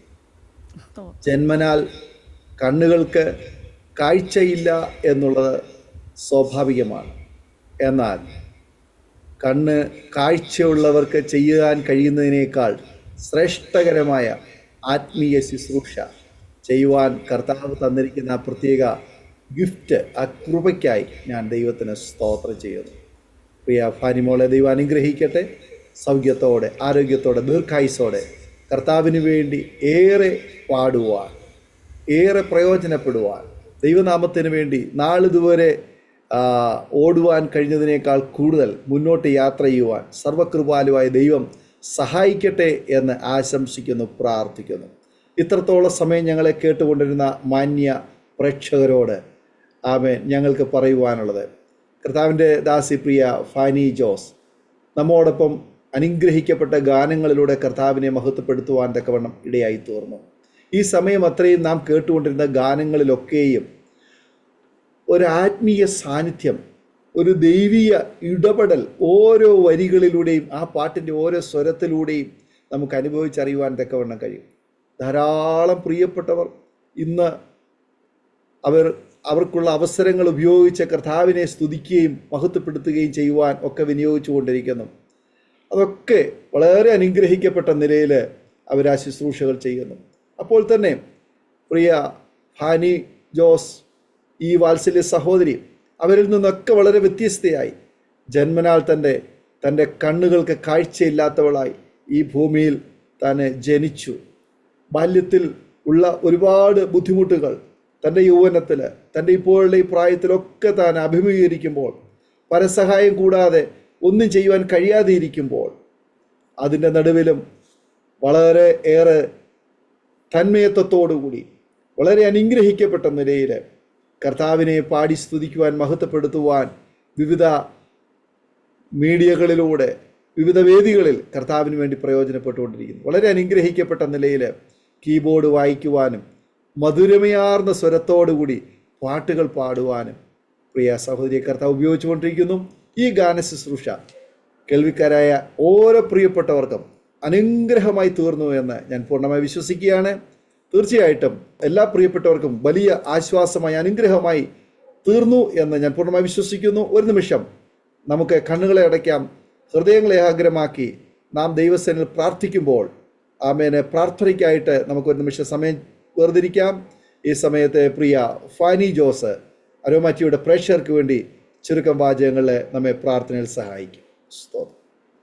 ജന്മനാൽ കണ്ണുകൾക്ക് കാഴ്ചയില്ല എന്നുള്ളത് സ്വാഭാവികമാണ് എന്നാൽ കണ്ണ് കാഴ്ചയുള്ളവർക്ക് ചെയ്യാൻ കഴിയുന്നതിനേക്കാൾ ശ്രേഷ്ഠകരമായ ആത്മീയ ശുശ്രൂഷ ചെയ്യുവാൻ കർത്താവ് തന്നിരിക്കുന്ന ആ പ്രത്യേക ഗിഫ്റ്റ് ആ കൃപയ്ക്കായി ഞാൻ ദൈവത്തിന് സ്തോത്രം ചെയ്യുന്നു പ്രിയ ഫാനിമോളെ ദൈവം അനുഗ്രഹിക്കട്ടെ സൗഖ്യത്തോടെ ആരോഗ്യത്തോടെ ദീർഘായുസോടെ കർത്താവിന് വേണ്ടി ഏറെ പാടുവാൻ ഏറെ പ്രയോജനപ്പെടുവാൻ ദൈവനാമത്തിന് വേണ്ടി നാളിതുവരെ ആ, ഓടുവാൻ കഴിഞ്ഞതിനേക്കാൾ കൂടുതൽ മുന്നോട്ട് യാത്ര ചെയ്യുവാൻ സർവകൃപാലുവായ ദൈവം സഹായിക്കട്ടെ എന്ന് ആശംസിക്കുന്നു പ്രാർത്ഥിക്കുന്നു ഇത്രത്തോളം സമയം ഞങ്ങളെ കേട്ടുകൊണ്ടിരുന്ന മാന്യ പ്രേക്ഷകരോട് ആമേൻ ഞങ്ങൾക്ക് പറയുവാനുള്ളത് കർത്താവിൻ്റെ ദാസി പ്രിയ ഫാനി ജോസ് നമ്മോടൊപ്പം അനുഗ്രഹിക്കപ്പെട്ട ഗാനങ്ങളിലൂടെ കർത്താവിനെ മഹത്വപ്പെടുത്തുവാൻ തക്കവണ്ണം ഇടയായി തീർന്നു ഈ സമയം അത്രയും നാം കേട്ടുകൊണ്ടിരുന്ന ഗാനങ്ങളിലൊക്കെയും ഒരു ആത്മീയ സാന്നിധ്യം ഒരു ദൈവീയ ഇടപെടൽ ഓരോ വരികളിലൂടെയും ആ പാട്ടിൻ്റെ ഓരോ സ്വരത്തിലൂടെയും നമുക്ക് അനുഭവിച്ചറിയുവാൻ തക്കവണ്ണം കഴിയും ധാരാളം പ്രിയപ്പെട്ടവർ ഇന്ന് അവർ അവർക്കുള്ള അവസരങ്ങൾ ഉപയോഗിച്ച് കർത്താവിനെ സ്തുതിക്കുകയും മഹത്വപ്പെടുത്തുകയും ചെയ്യുവാൻ ഒക്കെ വിനിയോഗിച്ചു കൊണ്ടിരിക്കുന്നു അതൊക്കെ വളരെ അനുഗ്രഹിക്കപ്പെട്ട നിലയിൽ അവർ ആ ശുശ്രൂഷകൾ ചെയ്യുന്നു അപ്പോൾ തന്നെ പ്രിയ ഹാനി ജോസ് ഈ വാത്സല്യ സഹോദരി അവരിൽ നിന്നൊക്കെ വളരെ വ്യത്യസ്തയായി ജന്മനാൽ തൻ്റെ തൻ്റെ കണ്ണുകൾക്ക് കാഴ്ചയില്ലാത്തവളായി ഈ ഭൂമിയിൽ താൻ ജനിച്ചു ബാല്യത്തിൽ ഉള്ള ഒരുപാട് ബുദ്ധിമുട്ടുകൾ തൻ്റെ യൗവനത്തിൽ തൻ്റെ ഇപ്പോഴുള്ള ഈ പ്രായത്തിലൊക്കെ താൻ അഭിമുഖീകരിക്കുമ്പോൾ പരസഹായം കൂടാതെ ഒന്നും ചെയ്യുവാൻ കഴിയാതെ ഇരിക്കുമ്പോൾ അതിൻ്റെ നടുവിലും വളരെ ഏറെ തന്മയത്വത്തോടുകൂടി വളരെ അനുഗ്രഹിക്കപ്പെട്ട നിലയിൽ കർത്താവിനെ പാടി സ്തുതിക്കുവാൻ മഹത്വപ്പെടുത്തുവാൻ വിവിധ മീഡിയകളിലൂടെ വിവിധ വേദികളിൽ കർത്താവിന് വേണ്ടി പ്രയോജനപ്പെട്ടുകൊണ്ടിരിക്കുന്നു വളരെ അനുഗ്രഹിക്കപ്പെട്ട നിലയിൽ കീബോർഡ് വായിക്കുവാനും മധുരമയാർന്ന സ്വരത്തോടുകൂടി പാട്ടുകൾ പാടുവാനും പ്രിയ സഹോദരിയെ കർത്താവ് ഉപയോഗിച്ചുകൊണ്ടിരിക്കുന്നു ഈ ഗാന ശുശ്രൂഷ കേൾവിക്കാരായ ഓരോ പ്രിയപ്പെട്ടവർക്കും അനുഗ്രഹമായി തീർന്നു എന്ന് ഞാൻ പൂർണ്ണമായി വിശ്വസിക്കുകയാണ് തീർച്ചയായിട്ടും എല്ലാ പ്രിയപ്പെട്ടവർക്കും വലിയ ആശ്വാസമായി അനുഗ്രഹമായി തീർന്നു എന്ന് ഞാൻ പൂർണ്ണമായി വിശ്വസിക്കുന്നു ഒരു നിമിഷം നമുക്ക് കണ്ണുകളെ അടയ്ക്കാം ഹൃദയങ്ങളെ ഏകാഗ്രമാക്കി നാം ദൈവസേനയിൽ പ്രാർത്ഥിക്കുമ്പോൾ ആമേനെ പ്രാർത്ഥനയ്ക്കായിട്ട് നമുക്ക് ഒരു നിമിഷം സമയം വേർതിരിക്കാം ഈ സമയത്ത് പ്രിയ ഫാനി ജോസ് അരോമാറ്റിയുടെ പ്രേക്ഷകർക്ക് വേണ്ടി ചുരുക്കം വാചകങ്ങളിൽ നമ്മെ പ്രാർത്ഥനയിൽ സഹായിക്കും സ്തോത്രം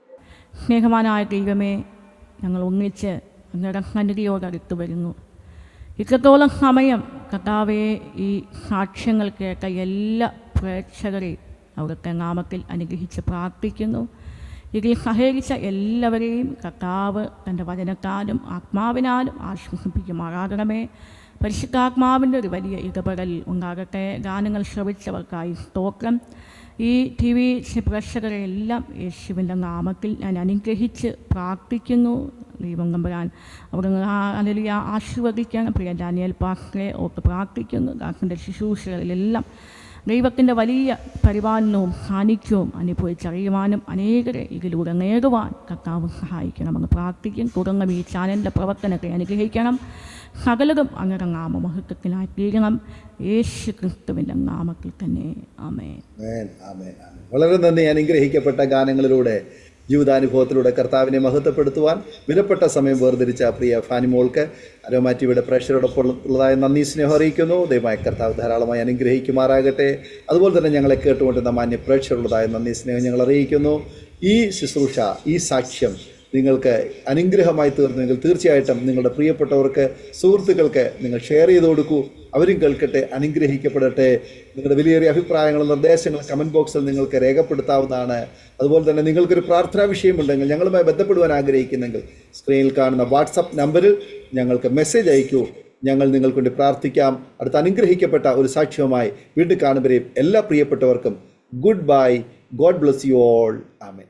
സ്നേഹവാനായ ദൈവമേ ഞങ്ങൾ ഒന്നിച്ച് അങ്ങയുടെ സന്നിധിയോട് അടുത്ത് വരുന്നു ഇത്രത്തോളം സമയം കർത്താവെ ഈ സാക്ഷ്യങ്ങൾ കേട്ട എല്ലാ പ്രേക്ഷകരെയും അവിടുത്തെ നാമത്തിൽ അനുഗ്രഹിച്ച് പ്രാർത്ഥിക്കുന്നു ഇതിൽ സഹകരിച്ച എല്ലാവരെയും കർത്താവ് തൻ്റെ വചനത്താലും ആത്മാവിനാലും ആശ്വസിപ്പിക്കുമാറാകണമേ പരിശുദ്ധാത്മാവിൻ്റെ ഒരു വലിയ ഇടപെടൽ ഉണ്ടാകട്ടെ ഗാനങ്ങൾ ശ്രവിച്ചവർക്കായി സ്തോത്രം ഈ ടി വി പ്രേക്ഷകരെ എല്ലാം യേശുവിൻ്റെ നാമത്തിൽ ഞാൻ അനുഗ്രഹിച്ച് പ്രാർത്ഥിക്കുന്നു ദൈവം നമ്പരാൻ അവിടെ അല്ലെങ്കിൽ ആശീർവദിക്കണം പ്രിയ ഡാനിയൽ പാസ്റ്ററെ ഓർത്ത് പ്രാർത്ഥിക്കുന്നു ദാസിൻ്റെ ശുശ്രൂഷകളിലെല്ലാം ദൈവത്തിൻ്റെ വലിയ പരിപാലനവും സാന്നിധ്യവും അനുഭവിച്ചറിയുവാനും അനേകരെ ഇതിലൂടെ നേടുവാൻ കർത്താവ് സഹായിക്കണമെന്ന് പ്രാർത്ഥിക്കും തുടർന്നും ഈ ചാനലിൻ്റെ പ്രവർത്തനത്തെ അനുഗ്രഹിക്കണം സകലതും അങ്ങനെ നാമമഹത്വത്തിനായി തീരണം യേശു ക്രിസ്തുവിൻ്റെ നാമത്തിൽ തന്നെ ആമേൻ ആമേൻ, ആമേൻ, ആമേൻ. വളരെ നന്ദി അനുഗ്രഹിക്കപ്പെട്ട ഗാനങ്ങളിലൂടെ ജീവിതാനുഭവത്തിലൂടെ കർത്താവിനെ മഹത്വപ്പെടുത്തുവാൻ വിലപ്പെട്ട സമയം വേർതിരിച്ച പ്രിയ ഫാനിമോൾക്ക് അരോമാറ്റിയുടെ പ്രേക്ഷകരോടൊപ്പം ഉള്ളതായ നന്ദി സ്നേഹം അറിയിക്കുന്നു ദയമായ കർത്താവ് ധാരാളമായി അനുഗ്രഹിക്കുമാറാകട്ടെ അതുപോലെ തന്നെ ഞങ്ങളെ കേട്ടുകൊണ്ടിരുന്ന മാന്യ പ്രേക്ഷകരുള്ളതായ നന്ദി സ്നേഹം ഞങ്ങൾ അറിയിക്കുന്നു ഈ ശുശ്രൂഷ ഈ സാക്ഷ്യം നിങ്ങൾക്ക് അനുഗ്രഹമായി തീർന്നെങ്കിൽ തീർച്ചയായിട്ടും നിങ്ങളുടെ പ്രിയപ്പെട്ടവർക്ക് സുഹൃത്തുക്കൾക്ക് നിങ്ങൾ ഷെയർ ചെയ്ത് കൊടുക്കൂ അവരും കേൾക്കട്ടെ അനുഗ്രഹിക്കപ്പെടട്ടെ നിങ്ങളുടെ വിലയേറിയ അഭിപ്രായങ്ങളും നിർദ്ദേശങ്ങളും കമൻറ്റ് ബോക്സിൽ നിങ്ങൾക്ക് രേഖപ്പെടുത്താവുന്നതാണ് അതുപോലെ തന്നെ നിങ്ങൾക്കൊരു പ്രാർത്ഥനാ വിഷയമുണ്ടെങ്കിൽ ഞങ്ങളുമായി ബന്ധപ്പെടുവാൻ ആഗ്രഹിക്കുന്നെങ്കിൽ സ്ക്രീനിൽ കാണുന്ന വാട്സപ്പ് നമ്പറിൽ ഞങ്ങൾക്ക് മെസ്സേജ് അയക്കൂ ഞങ്ങൾ നിങ്ങൾക്ക് വേണ്ടി പ്രാർത്ഥിക്കാം അടുത്ത അനുഗ്രഹിക്കപ്പെട്ട ഒരു സാക്ഷ്യവുമായി വീണ്ടും കാണുമ്പോഴേയും എല്ലാ പ്രിയപ്പെട്ടവർക്കും good bye God bless you all ആമേൻ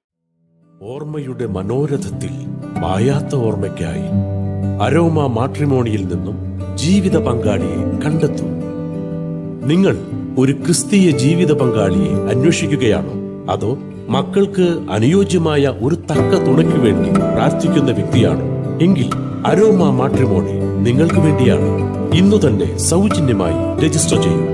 ഓർമ്മയുടെ മനോരഥത്തിൽ മായാത്ത ഓർമ്മയ്ക്കായി അരോമ മാട്രിമോണിയിൽ നിന്നും ജീവിത പങ്കാളിയെ കണ്ടെത്തൂ നിങ്ങൾ ഒരു ക്രിസ്തീയ ജീവിത പങ്കാളിയെ അന്വേഷിക്കുകയാണോ അതോ മക്കൾക്ക് അനുയോജ്യമായ ഒരു തക്ക തുണയ്ക്കു വേണ്ടി പ്രാർത്ഥിക്കുന്ന വ്യക്തിയാണോ എങ്കിൽ അരോമ മാട്രിമോണി നിങ്ങൾക്ക് വേണ്ടിയാണ് ഇന്നു തന്നെ സൗജന്യമായി രജിസ്റ്റർ ചെയ്യൂ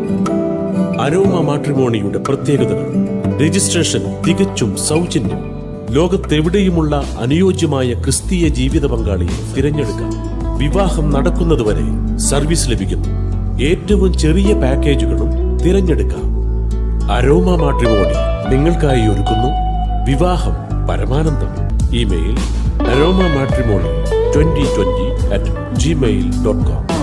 അരോമ മാട്രിമോണിയുടെ പ്രത്യേകതകൾ രജിസ്ട്രേഷൻ തികച്ചും സൗജന്യം ലോകത്തെവിടെയുമുള്ള അനുയോജ്യമായ ക്രിസ്തീയ ജീവിത പങ്കാളിയെ തിരഞ്ഞെടുക്കാം വിവാഹം നടക്കുന്നതുവരെ സർവീസ് ലഭിക്കുന്നു ഏറ്റവും ചെറിയ പാക്കേജുകളും തിരഞ്ഞെടുക്കാം അരോമ മാട്രിമോണി നിങ്ങൾക്കായി ഒരുക്കുന്നു വിവാഹം പരമാനന്ദം email Aroma matrimony twenty twenty at Gmail dot com